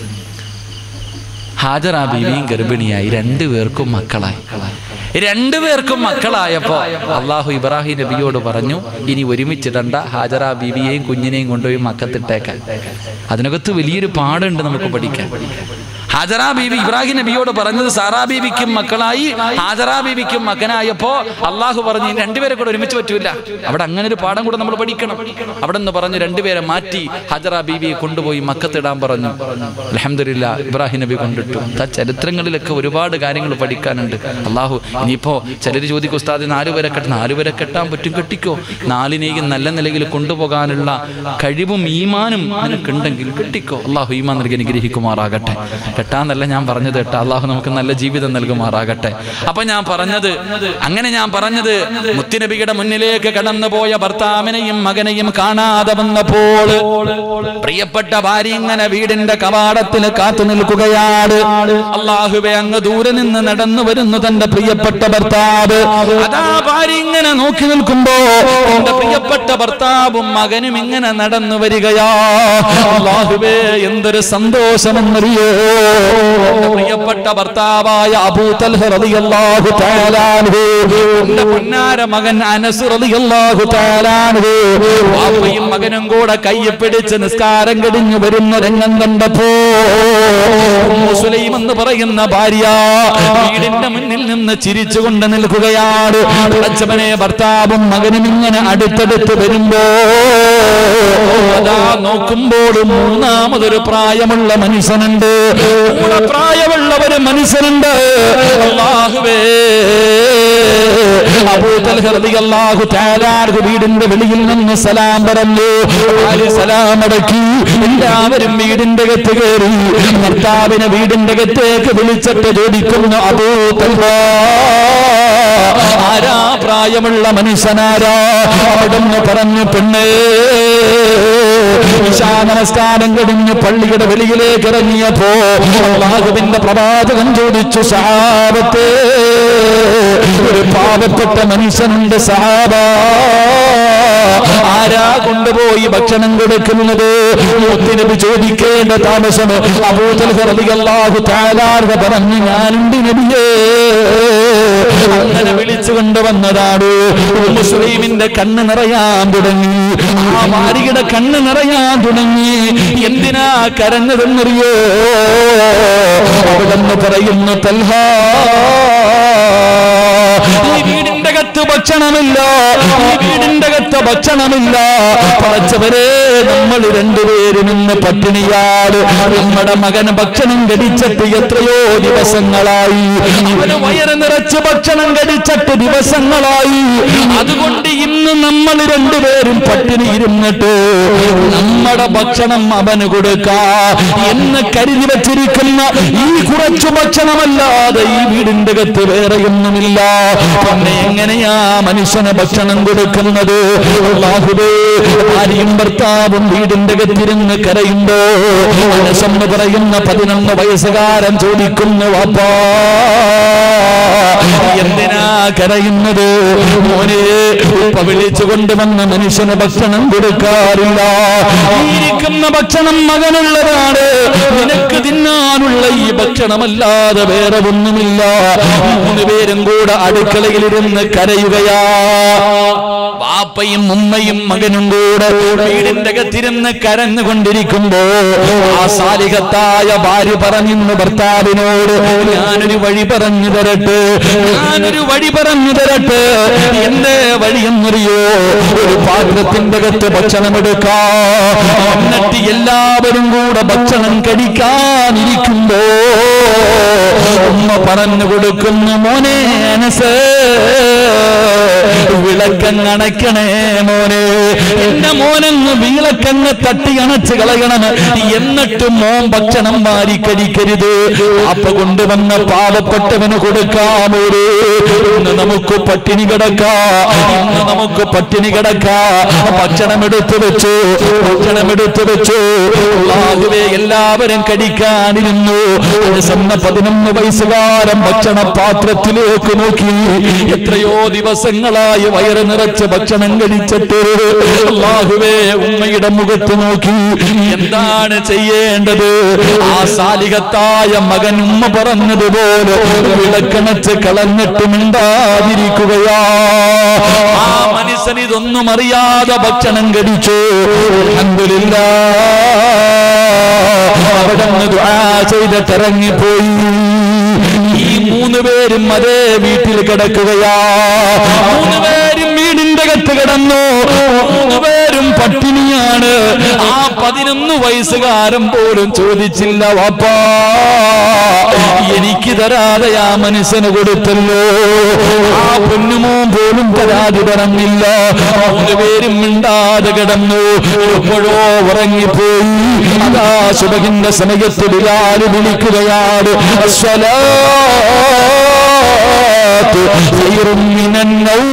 ഹാജറ ബീവിയും ഗർഭിണിയായി രണ്ടുപേർക്കും മക്കളായി രണ്ടുപേർക്കും മക്കളായപ്പോ അള്ളാഹു ഇബ്രാഹിം നബിയോട് പറഞ്ഞു ഇനി ഒരുമിച്ചിടണ്ട ഹാജറ ബീവിയെയും കുഞ്ഞിനെയും കൊണ്ടുപോയി മക്കത്തിട്ടേക്കാൻ അതിനകത്ത് വലിയൊരു പാടുണ്ട് നമുക്ക് പഠിക്കാൻ ഹാജറ ബീവി ഇബ്രാഹിം നബിയോട് പറഞ്ഞത് സാറാ ബീവിക്കും മക്കളായി ഹാജറ ബീവിക്കും മകനായപ്പോ അള്ളാഹു പറഞ്ഞു "ഇനി രണ്ടുപേരെ കൂടെ ഒരുമിച്ച് പറ്റൂല അവിടെ അങ്ങനെ ഒരു പാഠം കൂടെ നമ്മൾ പഠിക്കണം അവിടെ നിന്ന് പറഞ്ഞു രണ്ടുപേരെ മാറ്റി ഹാജറ ബീവിയെ കൊണ്ടുപോയി മക്കത്തിടാൻ പറഞ്ഞു അലഹമില്ല ഇബ്രാഹിം നബി കൊണ്ടിട്ടു ആ ചരിത്രങ്ങളിലൊക്കെ ഒരുപാട് കാര്യങ്ങൾ പഠിക്കാനുണ്ട് അള്ളാഹു ഇനിയിപ്പോ ചിലർ ചോദിക്കും ഉസ്താദ് നാലുപേരെ കെട്ട നാലുപേരെ കെട്ടാൻ പറ്റും കെട്ടിക്കോ നാലിനെയും നല്ല നിലയിൽ കൊണ്ടുപോകാനുള്ള കഴിവും ഈമാനും നിനക്കുണ്ടെങ്കിൽ കെട്ടിക്കോ അള്ളാഹു ഈമാൻ നൽകി അനുഗ്രഹിക്കുമാറാകട്ടെ കെട്ടാന്നല്ല ഞാൻ പറഞ്ഞത് കേട്ടോ അള്ളാഹു നമുക്ക് നല്ല ജീവിതം നൽകുമാറാകട്ടെ അപ്പൊ ഞാൻ പറഞ്ഞത് അങ്ങനെ ഞാൻ പറഞ്ഞത് മുത്തുനബിയുടെ മുന്നിലേക്ക് കടന്നുപോയ ഭർത്താവിനെയും മകനെയും കാണാതെ വന്നപ്പോൾ പ്രിയപ്പെട്ട ഭാര്യ ഇങ്ങനെ വീടിന്റെ കവാടത്തിൽ കാത്തു നിൽക്കുകയാണ് അള്ളാഹുവെ അങ്ങ് ദൂരെ നിന്ന് നടന്നു വരുന്നു തന്റെ പ്രിയപ്പെട്ട ഭർത്താവ് അതാ ഭാര്യ ഇങ്ങനെ നോക്കി നിൽക്കുമ്പോ എന്റെ പ്രിയപ്പെട്ട ഭർത്താവും മകനും ഇങ്ങനെ നടന്നു വരികയാ അള്ളാഹുവേ എന്തൊരു സന്തോഷമെന്നറിയോ എന്റെ പ്രിയപ്പെട്ട ഭർത്താവായ അബൂ തൽഹ റളിയല്ലാഹു തആല അൻഹു എന്റെ പൊന്നാര മകൻ അനസ് റളിയല്ലാഹു തആല അൻഹു വാപ്പയും മകനും കൂടെ കയ്യെ പിടിച്ച് നിസ്കാരം കടിഞ്ഞു വരുന്ന രംഗം കണ്ടപ്പോ ഉമ്മു സുലൈം എന്ന് പറയുന്ന ഭാര്യ വീടിന്റെ മുന്നിൽ നിന്ന് ചിരിച്ചുകൊണ്ട് നിൽക്കുകയാണ് അച്ഛനെ ഭർത്താവും മകനും ഇങ്ങനെ അടുത്തടുത്ത് വരുമ്പോ അതാ നോക്കുമ്പോൾ മൂന്നാമതൊരു പ്രായമുള്ള മനുഷ്യനുണ്ട് കൂടെ പ്രായമുള്ള ഒരു മനുഷ്യനുണ്ട് അല്ലാഹുവേ അബൂതൽഹ റളിയല്ലാഹു തആല അൻഹു വീടിന്റെ വെളിയിൽ നിന്ന് സലാം പറഞ്ഞു ആര് സലാം അടക്കി എല്ലാവരും വീടിന്റെ അകത്ത് കയറി ഭർത്താവിനെ വീടിന്റെ അകത്തേക്ക് വിളിച്ചിട്ട് ചോദിക്കുന്നു അബൂതൽഹ ആരാ പ്രായമുള്ള മനുഷ്യനാരാ അവിടുന്ന് പറഞ്ഞു പെണ്ണേ ഇശാ നമസ്കാരം കഴിഞ്ഞ് പള്ളിയുടെ വെളിയിലേക്ക് ഇറങ്ങിയപ്പോ അള്ളാഹുവിന്റെ പ്രവാചകൻ ചോദിച്ചു സഹാബത്തെ ഒരു പാവപ്പെട്ട മനുഷ്യനുണ്ട് സഹാബ ആരാ കൊണ്ടുപോയി ഭക്ഷണം കൊടുക്കുന്നത് മുത്തിനബി ചോദിക്കേണ്ട താമസം അബൂതൽഹു താലാർഹ പറഞ്ഞു ഞാനുണ്ട് നബിയേ അങ്ങനെ വിളിച്ചു കൊണ്ടുവന്നതാണ് മുസ്ലിമിന്റെ കണ്ണ് നിറയാൻ തുടങ്ങി ആ ഭാര്യയുടെ കണ്ണ് നിറയാൻ തുടങ്ങി എന്തിനാ കരഞ്ഞതെന്നറിയോ അവിടെന്ന് പറയുന്നു തൽഹ ഈ വീടിന്റെ അകത്ത് ഭക്ഷണമില്ല ഈ വീടിന്റെ അകത്ത് ഭക്ഷണമില്ല പടച്ചവരെ നമ്മൾ രണ്ടുപേരും ഇന്ന് പട്ടിണിയാണ് നമ്മുടെ മകന് ഭക്ഷണം കടിച്ചിട്ട് എത്രയോ ദിവസങ്ങളായി അവന് വയറ് നിറച്ച് ഭക്ഷണം കടിച്ചിട്ട് ദിവസങ്ങളായി അതുകൊണ്ട് ഇന്ന് നമ്മൾ രണ്ടുപേരും പട്ടിണി ഇരുന്നിട്ട് നമ്മുടെ ഭക്ഷണം അവന് കൊടുക്കാ എന്ന് കരുതി വച്ചിരിക്കുന്ന ഈ കുറച്ചു ഭക്ഷണമല്ലാതെ ഈ വീടിന്റെ അകത്ത് വേറെയൊന്നുമില്ല പിന്നെ എങ്ങനെയാ മനുഷ്യന് ഭക്ഷണം കൊടുക്കുന്നത് അല്ലാഹുവേ, ഭാര്യയും ഭർത്താവും വീടിന്റെ അകത്തിരുന്ന് കരയുമ്പോ മനസ്സെന്ന് പറയുന്ന പതിനൊന്ന് വയസ്സുകാരൻ ചോദിക്കുന്നു വാപ്പാ എന്തിനാ കരയുന്നത് മോനെ ഉപ്പ വിളിച്ചു കൊണ്ടുവന്ന മനുഷ്യന് ഭക്ഷണം കൊടുക്കാറില്ല ഈ ഇരിക്കുന്ന ഭക്ഷണം മകനുള്ളതാണ് നിനക്ക് തിന്നാനുള്ള ഈ ഭക്ഷണമല്ലാതെ വേറെ ഒന്നുമില്ല മൂന്ന് പേരും കൂടെ അടുക്കളയിലിരുന്ന് കരയുകയാ ബാപ്പയും ഉമ്മയും മകനും കൂടെ വീടിന്റെ അകത്തിരുന്ന് കരഞ്ഞുകൊണ്ടിരിക്കുമ്പോ ആ സാലികത്തായ ഭാര്യ പറഞ്ഞിന്ന് ഭർത്താവിനോട് ഞാനൊരു വഴി പറഞ്ഞു തരട്ടെ ഞാനൊരു വഴി പറഞ്ഞു തരട്ടെ എന്റെ വഴി എന്നറിയോ ഒരു പാത്രത്തിന്റെ അകത്ത് ഭക്ഷണം എടുക്കാ എന്നിട്ട് എല്ലാവരും കൂടെ ഭക്ഷണം കഴിക്കാനിരിക്കുമ്പോ ഉമ്മ പറഞ്ഞു കൊടുക്കുന്നു മോനെ അനസ് വിളക്കങ്ങ് അണയ്ക്കണേ മോനെ എന്റെ മോനങ്ങ് വിളക്കങ്ങ് തട്ടി അണച്ച് കളയണം എന്നിട്ട് മോൻ ഭക്ഷണം വാരി കഴിക്കരുത് അപ്പ കൊണ്ടുവന്ന പാവപ്പെട്ടവന് കൊടുക്കാമോരേ ഇന്ന് നമുക്ക് പട്ടിണി കിടക്കാ ഇന്ന് നമുക്ക് പട്ടിണി കിടക്കാ ഭക്ഷണം എടുത്തു വെച്ചു ഭക്ഷണം എടുത്തു വെച്ചു അല്ലാഹുവേ എല്ലാവരും കഴിക്കാനിരുന്നു സന്ന പതിനൊന്ന് വയസ്സുകാരൻ ഭക്ഷണ പാത്രത്തിലേക്ക് നോക്കി എത്രയോ ദിവസങ്ങളായി വയറ് നിറച്ച് ഭക്ഷണം കഴിച്ചിട്ട് അല്ലാഹുവേ ഉമ്മയുടെ മുഖത്ത് നോക്കി എന്താണ് ചെയ്യേണ്ടത് ആ സാലികത്തായ മകൻ ഉമ്മ പറഞ്ഞതുപോലെ വിളക്കണച്ച് കളഞ്ഞിട്ട് മിണ്ടാതിരിക്കുകയാ ആ മനുഷ്യൻ ഇതൊന്നും അറിയാതെ ഭക്ഷണം കഴിച്ചു അൽഹംദുലില്ലാ അവിടെ നിന്ന് ദുആ ചെയ്തിട്ട് ഇറങ്ങിപ്പോയി ഈ മൂന്ന് പേരും അതേ വീട്ടിൽ കിടക്കുകയാ മൂന്ന് പേരും വീടിന്റെ അകത്ത് കിടന്നു മൂന്ന് പേരും പട്ടിണിയാണ് ആ പതിനൊന്ന് വയസ്സുകാരൻ പോലും ചോദിച്ചില്ല വാപ്പാ എനിക്ക് തരാതെ ആ മനുഷ്യന് കൊടുത്തല്ലോ ആ പൊന്നുമോൻ പോലും പരാതി പറഞ്ഞില്ല മൂന്ന് പേരും മിണ്ടാതെ കിടന്നു എപ്പോഴോ ഉറങ്ങിപ്പോയി അതാ സുബഹിന്റെ സമയത്ത് ബിലാല് വിളിക്കുകയാണ് അസ്സലാത്തു ഖൈറും മിനന്നൗം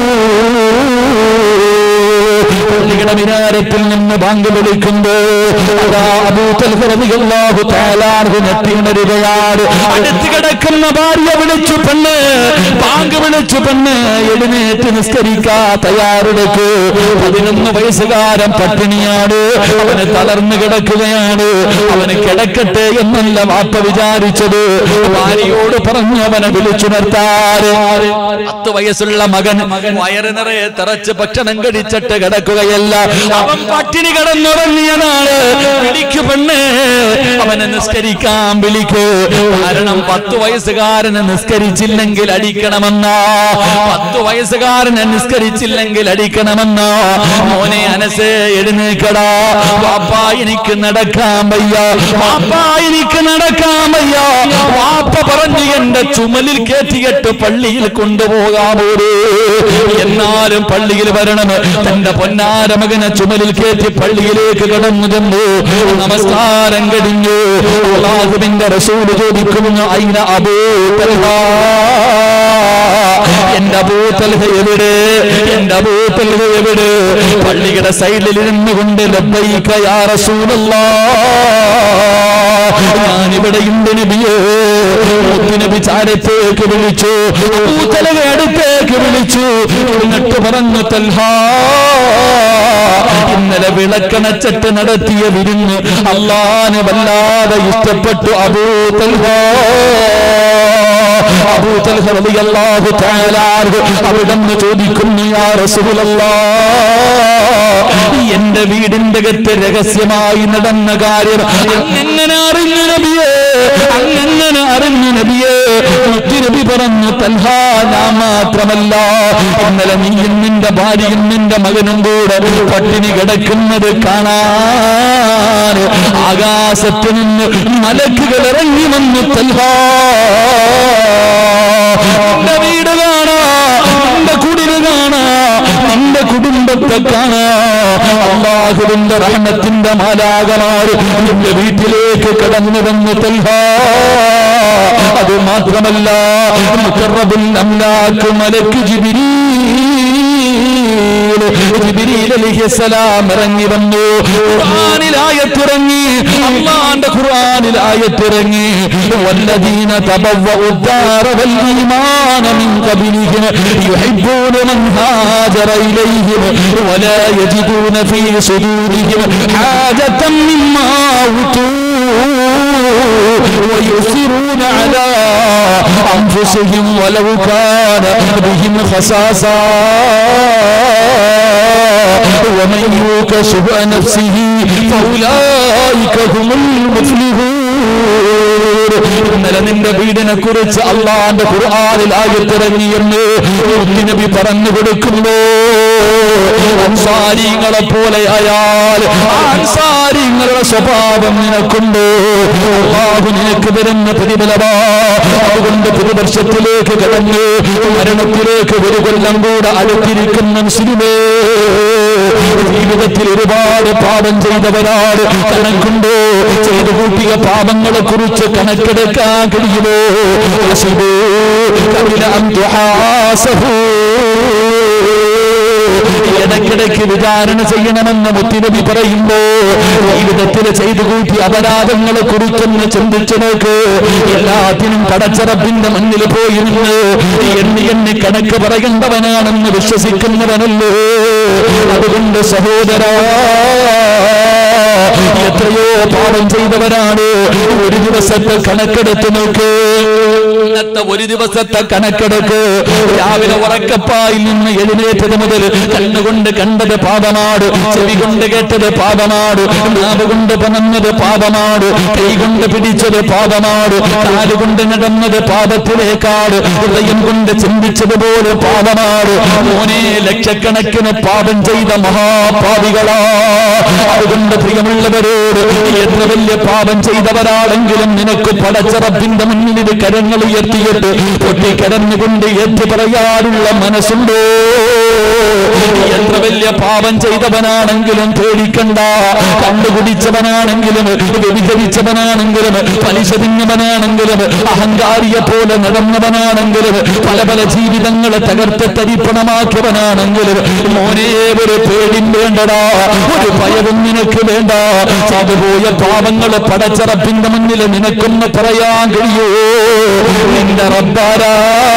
പള്ളിയുടെ മിനാരത്തിൽ നിന്ന് ബാങ്ക് വിളിക്കുമ്പോ അതാ അബൂ തൽഹ റളിയല്ലാഹു തആല അൻഹു ഞെട്ടിയുണരുകയാണ് അടുത്ത് കിടക്കുന്ന ഭാര്യ വിളിച്ചു പെണ്ണ് ബാങ്ക് വിളിച്ചു പെണ്ണ് എഴുന്നേറ്റ് നിസ്കരിക്കാ തയ്യാറെടുക്ക് പതിനൊന്ന് വയസ്സുകാരൻ പട്ടിണിയാണ് അവന് തളർന്നു കിടക്കുകയാണ് അവന് കിടക്കട്ടെ എന്നല്ല വാപ്പ വിചാരിച്ചത് ഭാര്യയോട് പറഞ്ഞു അവനെ വിളിച്ചുണർത്താറ് പത്ത് വയസ്സുള്ള മകൻ വയറ് നിറയെ തിറച്ച് ഭക്ഷണം കഴിച്ചിട്ട് കിടക്കുകയല്ല അവൻ പട്ടിണി കിടന്നുറങ്ങിയതാണ് വിളിക്കു പെണ്ണ് അവനെ നിസ്കരിക്കാൻ വിളിക്കൂ കാരണം പത്ത് വയസ്സുകാരന് നിസ്കരിച്ചില്ലെങ്കിൽ അടിക്കണമെന്നാ പത്ത് വയസ്സുകാരനെ നിസ്കരിച്ചില്ലെങ്കിൽ അടിക്കണമെന്നാ മോനെ അനസ് എഴുന്നേക്കടാ വാപ്പാ എനിക്ക് നടക്കാൻ വയ്യ വാപ്പാ എനിക്ക് നടക്കാൻ വയ്യ വാപ്പ പറഞ്ഞു എന്റെ ചുമലിൽ കയറ്റിയിട്ട് പള്ളിയിൽ കൊണ്ടുപോകാമോ എന്നാലും പള്ളിയിൽ വരണം തന്റെ പൊന്നാര മകനെ ചുമലിൽ കയറ്റി പള്ളിയിലേക്ക് കടന്നു ചെന്നു നമസ്കാരം കഴിഞ്ഞു അള്ളാഹുവിന്റെ റസൂല് ചോദിക്കുന്നു അയിന അബൂ തൽഹാ എന്റെ അബൂത്തൽഹ എവിടെ എന്റെ അബൂത്തൽഹ എവിടെ പള്ളിയുടെ സൈഡിൽ ഇരുന്നു കൊണ്ട് ലബ്ബൈക യാ റസൂലല്ലാ ഞാനിവിടെ ഉണ്ട് നബിയേ മുത്തുനബി ചാരത്തേക്ക് വിളിച്ചു അബൂത്തൽഹ അടുത്തേക്ക് വിളിച്ചു എന്നിട്ട് പറഞ്ഞു തൽഹാ ഇന്നലെ വിളക്കണച്ചട്ട് നടത്തിയ വിരുന്ന് അള്ളാന് വല്ലാതെ ഇഷ്ടപ്പെട്ടു അബൂത്തൽഹാ അബൂ തൽഹ റളിയല്ലാഹു തആല അൻഹു അവിടുന്ന് ചോദിക്കുന്നു യാ റസൂലല്ലാഹ് എന്റെ വീടിന്റെ അകത്ത് രഹസ്യമായി നടന്ന കാര്യം അങ്ങനെ അറിഞ്ഞു നബിയേ അങ്ങനെ അറിഞ്ഞു നബിയേ നബി പറഞ്ഞു തൽഹ ഞാൻ മാത്രമല്ല ഇന്നലെ നീയും നിന്റെ ഭാര്യയും നിന്റെ മകനും കൂടെ പട്ടിണി കിടക്കുന്നത് കാണാൻ ആകാശത്ത് നിന്ന് മലക്കുകൾ ഇറങ്ങി വന്നു തൽഹ നിന്റെ വീട് കാണാ നിന്റെ കുടില് കാണാ നിന്റെ കുടുംബത്തെ കാണാ അള്ളാഹുവിന്റെ റഹ്മത്തിന്റെ മാലാകമാർ നിന്റെ വീട്ടിലേക്ക് കടന്നു വന്നു തൽഹ അത് മാത്രമല്ല മുഖറബുൽ അംലാക്ക് മലക്ക് ജിബിരീ ജിബ്രീൽ അലൈഹിസ്സലാം ഇറങ്ങി വന്നു ഖുർആനിൽ ആയത്തിറങ്ങി അല്ലാഹുവിന്റെ ഖുർആനിൽ ആയത്തിറങ്ങി വല്ലദീന തബവ്വഉ الدار والإيمان من قبلهم يحبون من هاجر إليهم ولا يجدون في صدورهم حاجة مما أوتوا ويؤثرون على أنفسهم ولو كان بهم خصاصة ومن يوك شبع نفسه فأولئك هم المفلحون ഇന്നലെ നിന്റെ വീടിനെ കുറിച്ച് അള്ളാന്റെ ഖുർആനിൽ ആയത്തിറങ്ങിയെന്ന് നബി പറഞ്ഞു കൊടുക്കുന്നു അൻസാരിങ്ങളെ പോലെ ആയാൽ അൻസാരിങ്ങളുടെ സ്വഭാവം നിനക്കുണ്ട് അള്ളാഹു നിനക്ക് തരുന്ന പ്രതിഫലമാ അതുകൊണ്ട് പുതുവർഷത്തിലേക്ക് കടന്ന് മരണത്തിലേക്ക് ഒരു കൊല്ലം കൂടെ അടുത്തിരിക്കുന്ന മുസ്ലിമേ ജീവിതത്തിൽ ഒരുപാട് പാപം ചെയ്തവരാണ് കണക്കുണ്ടോ ചെയ്തു കൂട്ടിയ പാപങ്ങളെ കുറിച്ച് കണക്കെടുക്കാൻ കഴിയുമോ ഹസിബൂ കബില അൻ തുഹാസബൂ. ഇടയ്ക്കിടയ്ക്ക് വിചാരണ ചെയ്യണമെന്ന് മുത്തിനബി പറയുമ്പോ ജീവിതത്തിൽ ചെയ്തു കൂട്ടി അപരാധങ്ങളെ കുറിച്ചൊന്ന് ചിന്തിച്ചു നോക്ക് എല്ലാത്തിനും പടച്ചറപ്പിന്റെ മുന്നിൽ പോയിരുന്നു എണ്ണി എണ്ണി കണക്ക് പറയേണ്ടവനാണെന്ന് വിശ്വസിക്കുന്നവനല്ലോ അതുകൊണ്ട് സഹോദര എത്രയോ പാപം ചെയ്തവരാണ് ഒരു ദിവസത്തെ കണക്കെടുത്ത് നോക്ക് ഇന്നത്തെ ഒരു ദിവസത്തെ കണക്കെടുക്ക് രാവിലെ ഉറക്കപ്പായിൽ നിന്ന് എഴുന്നേറ്റത് മുതൽ കണ്ണുകൊണ്ട് കണ്ടത് പാപമാട് ചെവി കൊണ്ട് കേട്ടത് പാപമാട് നാവ് കൊണ്ട് പണഞ്ഞത് പാപമാട് കൈ കൊണ്ട് പിടിച്ചത് പാപമാട് കാലുകൊണ്ട് നടന്നത് പാപത്തിലേക്കാട് ഹൃദയം കൊണ്ട് ചിന്തിച്ചതുപോലെ പാപമാട് മോനെ ലക്ഷക്കണക്കിന് പാപം ചെയ്ത മഹാപാപികളാ അതുകൊണ്ട് പ്രിയമുള്ളവരോട് എത്ര വലിയ പാപം ചെയ്തവരാണെങ്കിലും നിനക്ക് പടച്ചറപ്പിന്റെ മുന്നിൽ ഇത് കരങ്ങൾ ഉയർത്തിയിട്ട് പൊട്ടിക്കരഞ്ഞുകൊണ്ട് ഏറ്റു പറയാനുള്ള മനസ്സുണ്ടോ എത്ര വലിയ പാപം ചെയ്തവനാണെങ്കിലും പേടിക്കണ്ട കണ്ടുകുടിച്ചവനാണെങ്കിലും വ്യഭിചരിച്ചവനാണെങ്കിലും പലിശ തിന്നവനാണെങ്കിലും അഹങ്കാരിയെ പോലെ നടന്നവനാണെങ്കിലും പല പല ജീവിതങ്ങളെ തകർത്ത് തരിപ്പണമാക്കിയവനാണെങ്കിലും മോനെ ഒരു പേടിയും വേണ്ടടാ ഒരു ഭയവും നിനക്ക് വേണ്ട ചെയ്തുപോയ പാപങ്ങള് പടച്ചറപ്പിന്റെ മുന്നിൽ നിനക്കൊന്ന് പറയാൻ കഴിയോ നിന്റെ റബ്ബാരാ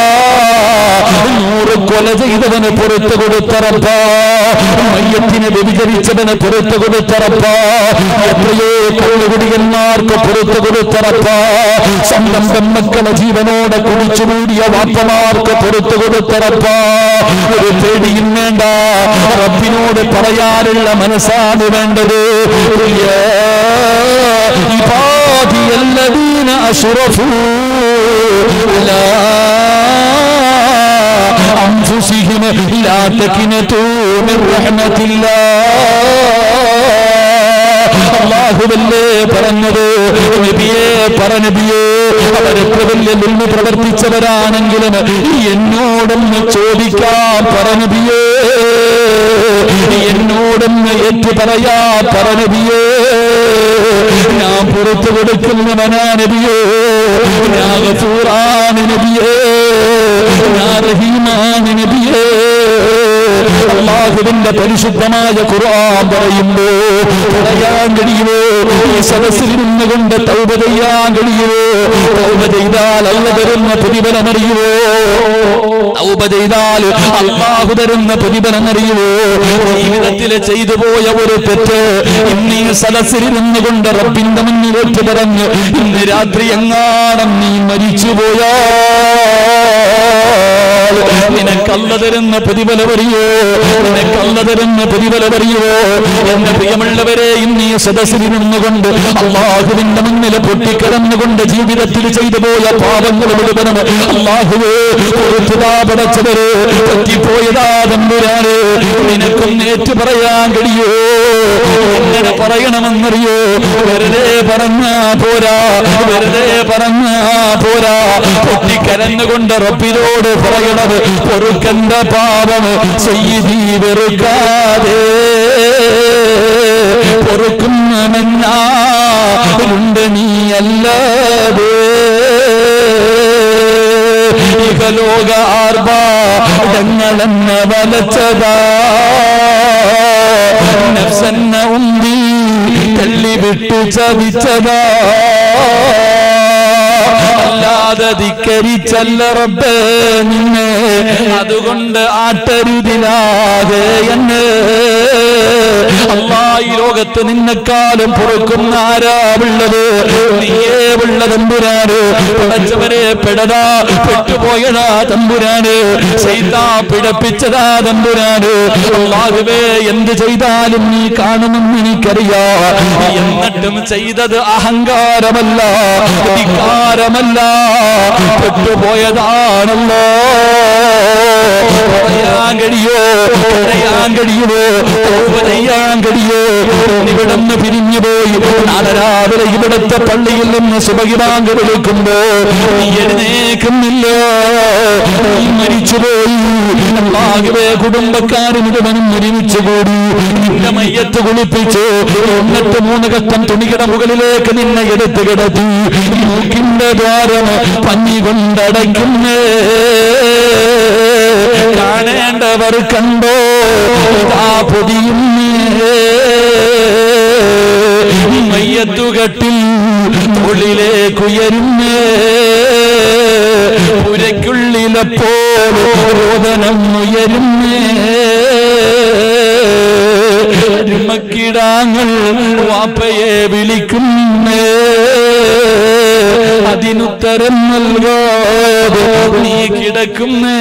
നൂറ് കൊല ചെയ്തവന് പുറത്തു കൊടുത്തറപ്പ മയ്യത്തിനെ വ്യഭിചരിച്ചവന് പുറത്തു കൊടുത്തറപ്പ എത്രയോ കൊള്ളുകുടിയന്മാർക്ക് പുറത്തു കൊടുത്തറപ്പ സ്വന്തം പെമ്മക്കളെ ജീവനോടെ കുടിച്ചുകൂടിയ വാപ്പമാർക്ക് പുറത്തു കൊടുത്തറപ്പ ഒരു പേടിയും വേണ്ട റബ്ബിനോട് പറയാനുള്ള മനസ്സാണ് വേണ്ടത് യാ ഇബാദി الذين أشرفوا على أنفسهم لا تكنتوا من رحمة الله അള്ളാഹുവല്ലേ പറഞ്ഞത് നബിയെ പറഞ്ഞബിയെ അവരെത്ര വലിയ നിന്ന് പ്രവർത്തിച്ചവരാണെങ്കിലും എന്നോടൊന്ന് ചോദിക്കാൻ പറഞ്ഞബിയേ എന്നോടൊന്ന് ഏറ്റു പറയാ പറഞ്ഞബിയേ ഞാൻ പുറത്തു കൊടുക്കുന്നവനാ നബിയേ ഞാൻ ഗഫൂറാണ് നബിയേ ഞാൻ റഹീമാണ് നബിയേ അള്ളാഹുവിന്റെ പരിശുദ്ധമായ ഖുർആൻ പറയുമ്പോ പറയാൻ കഴിയുമോ ഈ സദസ്സിൽ നിന്നുകൊണ്ട് തൗബ ചെയ്യാൻ കഴിയുമോ തൗബ ചെയ്താൽ അല്ല തരുന്ന പ്രതിഫലം അറിയുമോ തൗബ ചെയ്താൽ അള്ളാഹു തരുന്ന പ്രതിഫലം അറിയുമോ ജീവിതത്തിൽ ചെയ്തു പോയ ഒരു തെറ്റ് ഇന്ന് ഈ സദസ്സിൽ നിന്നുകൊണ്ട് റബ്ബിന്റെ മുന്നിലേക്ക് പറഞ്ഞു ഇന്ന് രാത്രി എങ്ങാണം നീ മരിച്ചു പോയാ നിനക്കല്ല തരുന്ന പ്രതിഫലമറിയോ നിനക്കല്ല തരുന്ന പ്രതിഫലമറിയോ എന്റെ പ്രിയമുള്ളവരെ ഇന്ന് ഈ സദസ്സിൽ നിന്നുകൊണ്ട് അള്ളാഹുവിന്റെ മുന്നിൽ പൊട്ടിക്കിടന്നുകൊണ്ട് ജീവിതത്തിൽ ചെയ്തു പോയ പാപങ്ങൾ മുഴുവനും അള്ളാഹുവേ പുറത്തുതാ പടച്ചവര് പറ്റിപ്പോയതാ തമ്പുരാന് നിനക്കും ഏറ്റു പറയാൻ കഴിയോ എങ്ങനെ പറയണമെന്നറിയോ വെറുതെ പറഞ്ഞാ പോരാ വെറുതെ പറഞ്ഞാ പോരാ പൊട്ടിക്കരഞ്ഞുകൊണ്ട് റബ്ബിനോട് പറയണത് പൊറുക്കണ്ട പാപം ചെയ്തി വെറുക്കാതെ പൊറുക്കുന്നമെന്നാണ്ട് നീയല്ലാതെ ഇഹലോക ആർഭാടങ്ങളെന്ന് വലച്ചതാ നഫ്സന്ന ഉന്തി തള്ളിവിട്ടു ചതിച്ചതാ അല്ലാതെ ധിക്കരിച്ചല്ല റബ്ബേ നിന്നെ അതുകൊണ്ട് ആട്ടരുതിലാകെ എന്നെ അല്ലാ ഈ ലോകത്ത് നിന്നെക്കാലം പൊറുക്കുന്ന ആരാ ഉള്ളത് നീയേ ഉള്ള തമ്പുരാന് പടച്ചവരെ പെടതാ പെട്ടുപോയതാ തമ്പുരാന് ചെയ്താ പിടപ്പിച്ചതാ തമ്പുരാന് അള്ളാഹുവേ എന്ത് ചെയ്താലും നീ കാണുമെന്ന് എനിക്കറിയാ എന്നിട്ടും ചെയ്തത് അഹങ്കാരമല്ല അധികാരമല്ല പെട്ടുപോയതാണല്ലോ പറയാൻ കഴിയോ പറയാൻ കഴിയുമോ തൗബ ചെയ്യാൻ കഴിയോ ഇവിടുന്ന് പിരിഞ്ഞു പോയി നാളെ രാവിലെ ഇവിടുത്തെ പള്ളിയിൽ നിന്ന് സുഭഗിതാങ്ക് വിളിക്കുമ്പോ നീ എഴുന്നേക്കുന്നില്ല നീ മരിച്ചുപോയി അള്ളാഹുവേ കുടുംബക്കാർ മുഴുവനും ഒരുമിച്ച് കൂടി നിന്റെ മയ്യത്ത് കുളിപ്പിച്ചു എന്നിട്ട് മൂന്ന് കത്തം തുണിയുടെ മുകളിലേക്ക് നിന്നെ എടുത്ത് കിടത്തി മൂക്കിന്റെ ദ്വാരം പഞ്ഞി കൊണ്ടടയ്ക്കുന്നേ കാണേണ്ടവർ കണ്ടോ ഇതാ പൊതിയുന്നേ മയ്യത്തുകട്ടിൽ തൊഴിലേക്കുയരുന്നേ പുരയ്ക്കുള്ളിലപ്പോൾ രോദനം ഉയരുന്നേ മക്കിടാങ്ങൾ വാപ്പയെ വിളിക്കുന്നേ അതിനുത്തരം നൽകാതെ നീ കിടക്കുന്നേ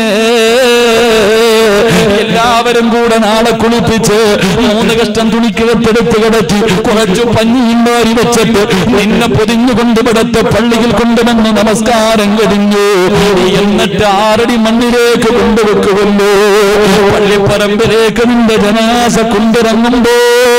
എല്ലാവരും കൂടെ നാളെ കുളിപ്പിച്ച് മൂന്ന് കഷ്ടം തുണിക്കകത്തെടുത്ത് കിടത്തി കുറച്ചു പഞ്ഞിയും വാരി വെച്ചിട്ട് നിന്നെ പൊതിഞ്ഞുകൊണ്ട് ഇവിടത്തെ പള്ളിയിൽ കൊണ്ടുവന്ന് നമസ്കാരം കഴിഞ്ഞു എന്നിട്ട് ആറടി മണ്ണിലേക്ക് കൊണ്ടുവെക്കുമല്ലോ പള്ളിപ്പറമ്പിലേക്ക് നിന്റെ ജനാസ കൊണ്ടിറങ്ങുമ്പോ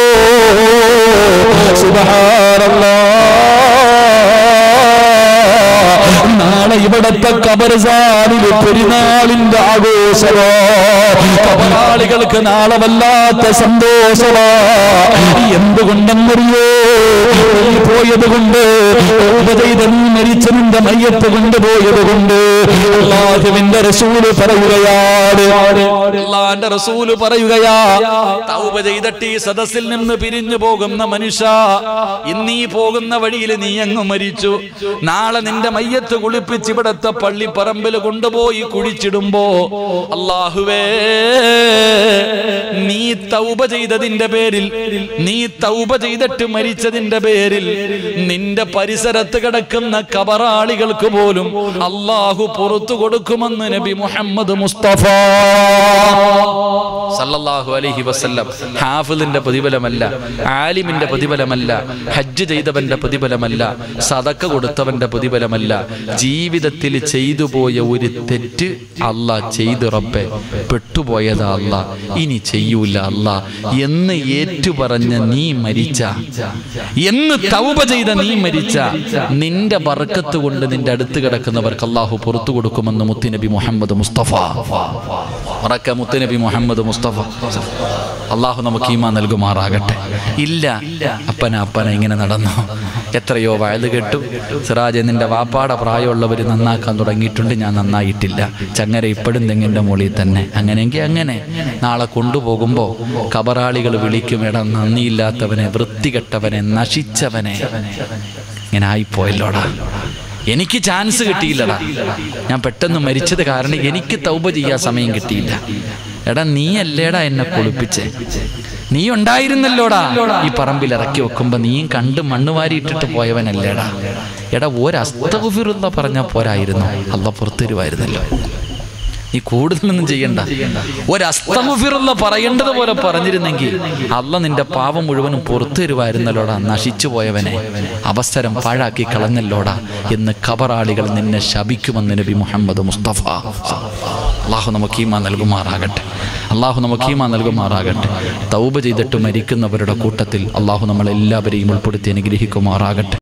സുബഹാറല്ലാ നാളെ ഇവിടത്തെ കബർസാനിൽ പെരുന്നാളിന്റെ ആഘോഷമോ കബറാളികൾക്ക് നാളെ വല്ലാത്ത സന്തോഷമോ എന്തുകൊണ്ടെന്നറിയോ നീ പോയത് കൊണ്ട് ചെയ്ത നീ മരിച്ച നിന്റെ മയ്യത്ത് കൊണ്ടുപോയത് കൊണ്ട് അള്ളാഹുവിന്റെ റസൂല് പറയുകയാണ് അള്ളാന്റെ റസൂല് പറയുകയാ തൗബ ചെയ്തിട്ട് ഈ സദസ്സിൽ നിന്ന് പിരിഞ്ഞു പോകുന്ന മനുഷ്യ ഇന്നീ പോകുന്ന വഴിയിൽ നീ അങ്ങ് മരിച്ചു നാളെ നിന്റെ മയ്യത്ത് കുളിപ്പിച്ച് ഇവിടത്തെ പള്ളിപ്പറമ്പിൽ കൊണ്ടുപോയി കുഴിച്ചിടുമ്പോ അള്ളാഹുവേ നീ തൗബ ചെയ്തതിന്റെ പേരിൽ നീ തൗബ ചെയ്തിട്ട് മരിച്ചതിന്റെ പേരിൽ നിന്റെ പരിസരത്ത് കിടക്കുന്ന കബറാളികൾക്ക് പോലും അള്ളാഹു പുറത്തു കൊടുക്കുമെന്ന് നബി മുഹമ്മദ് മുസ്തഫ സല്ലല്ലാഹു അലൈഹി വസല്ലം ഹാഫിളിന്റെ പ്രതിഫലമല്ല ആലിമിന്റെ പ്രതിഫലമല്ല ഹജ്ജ് ചെയ്തവന്റെ പ്രതിഫലമല്ല സദക്ക കൊടുത്തവന്റെ പ്രതിഫലമല്ല ജീവിതത്തിൽ ചെയ്തു പോയ ഒരു തെറ്റ് അല്ല ചെയ്തു റബ്ബെ പെട്ടുപോയതാ അല്ല ഇനി ചെയ്യൂല അല്ല എന്ന് ഏറ്റുപറഞ്ഞ നീ മരിച്ച എന്ന് തൗബ ചെയ്ത നീ മരിച്ച നിന്റെ ബർക്കത്ത് കൊണ്ട് നിന്റെ അടുത്ത് കിടക്കുന്നവർക്ക് അള്ളാഹു പുറത്തു കൊടുക്കുമെന്ന് മുത്തുനബി മുഹമ്മദ് മുസ്തഫ ഉറക്ക മുത്തുനബി മുഹമ്മദ് മുസ്തഫ അള്ളാഹു നമുക്ക് ഈമാ നൽകുമാറാകട്ടെ ഇല്ല അപ്പന അപ്പന ഇങ്ങനെ നടന്നു എത്രയോ വയത് കേട്ടു സിറാജ് നിന്റെ വാപ്പാടെ പ്രായമുള്ളവർ നന്നാക്കാൻ തുടങ്ങിയിട്ടുണ്ട് ഞാൻ നന്നായിട്ടില്ല ചങ്ങര ഇപ്പോഴും തെങ്ങിൻ്റെ മുകളിൽ തന്നെ അങ്ങനെയെങ്കിൽ അങ്ങനെ നാളെ കൊണ്ടുപോകുമ്പോൾ കബറാളികൾ വിളിക്കും ഇടം നന്ദിയില്ലാത്തവനെ വൃത്തികെട്ടവനെ നശിച്ചവനെ ഇങ്ങനെ ആയിപ്പോയല്ലോടാ എനിക്ക് ചാൻസ് കിട്ടിയില്ലടാ ഞാൻ പെട്ടെന്ന് മരിച്ചത് കാരണം എനിക്ക് തൗബ ചെയ്യാൻ സമയം കിട്ടിയില്ല എടാ നീ അല്ലേടാ എന്നെ കുളിപ്പിച്ചേ നീ ഉണ്ടായിരുന്നല്ലോടാ ഈ പറമ്പിൽ ഇറക്കി വെക്കുമ്പോ നീയും കണ്ട് മണ്ണ് വാരി ഇട്ടിട്ട് പോയവനല്ലേടാ എടാ ഒരസ്തകുഫിറുള്ള പറഞ്ഞാൽ പോരായിരുന്നു അല്ല പുറത്തുവരുമായിരുന്നല്ലോ നീ കൂടുതലൊന്നും ചെയ്യണ്ട ഒരസ്തകുഫിറുള്ള പറയേണ്ടത് പോലെ പറഞ്ഞിരുന്നെങ്കിൽ അല്ല നിന്റെ പാവം മുഴുവനും പുറത്തു തരുമായിരുന്നല്ലോടാ നശിച്ചു പോയവനെ അവസരം പാഴാക്കി കളഞ്ഞല്ലോടാ എന്ന് ഖബറാളികൾ നിന്നെ ശപിക്കുമെന്ന് നബി മുഹമ്മദ് മുസ്തഫ അള്ളാഹു നമുക്ക് ഈമാ നൽകുമാറാകട്ടെ അള്ളാഹു നമുക്ക് ഈമാ നൽകുമാറാകട്ടെ തൗബ ചെയ്തിട്ട് മരിക്കുന്നവരുടെ കൂട്ടത്തിൽ അള്ളാഹു നമ്മളെല്ലാവരെയും ഉൾപ്പെടുത്തി അനുഗ്രഹിക്കുമാറാകട്ടെ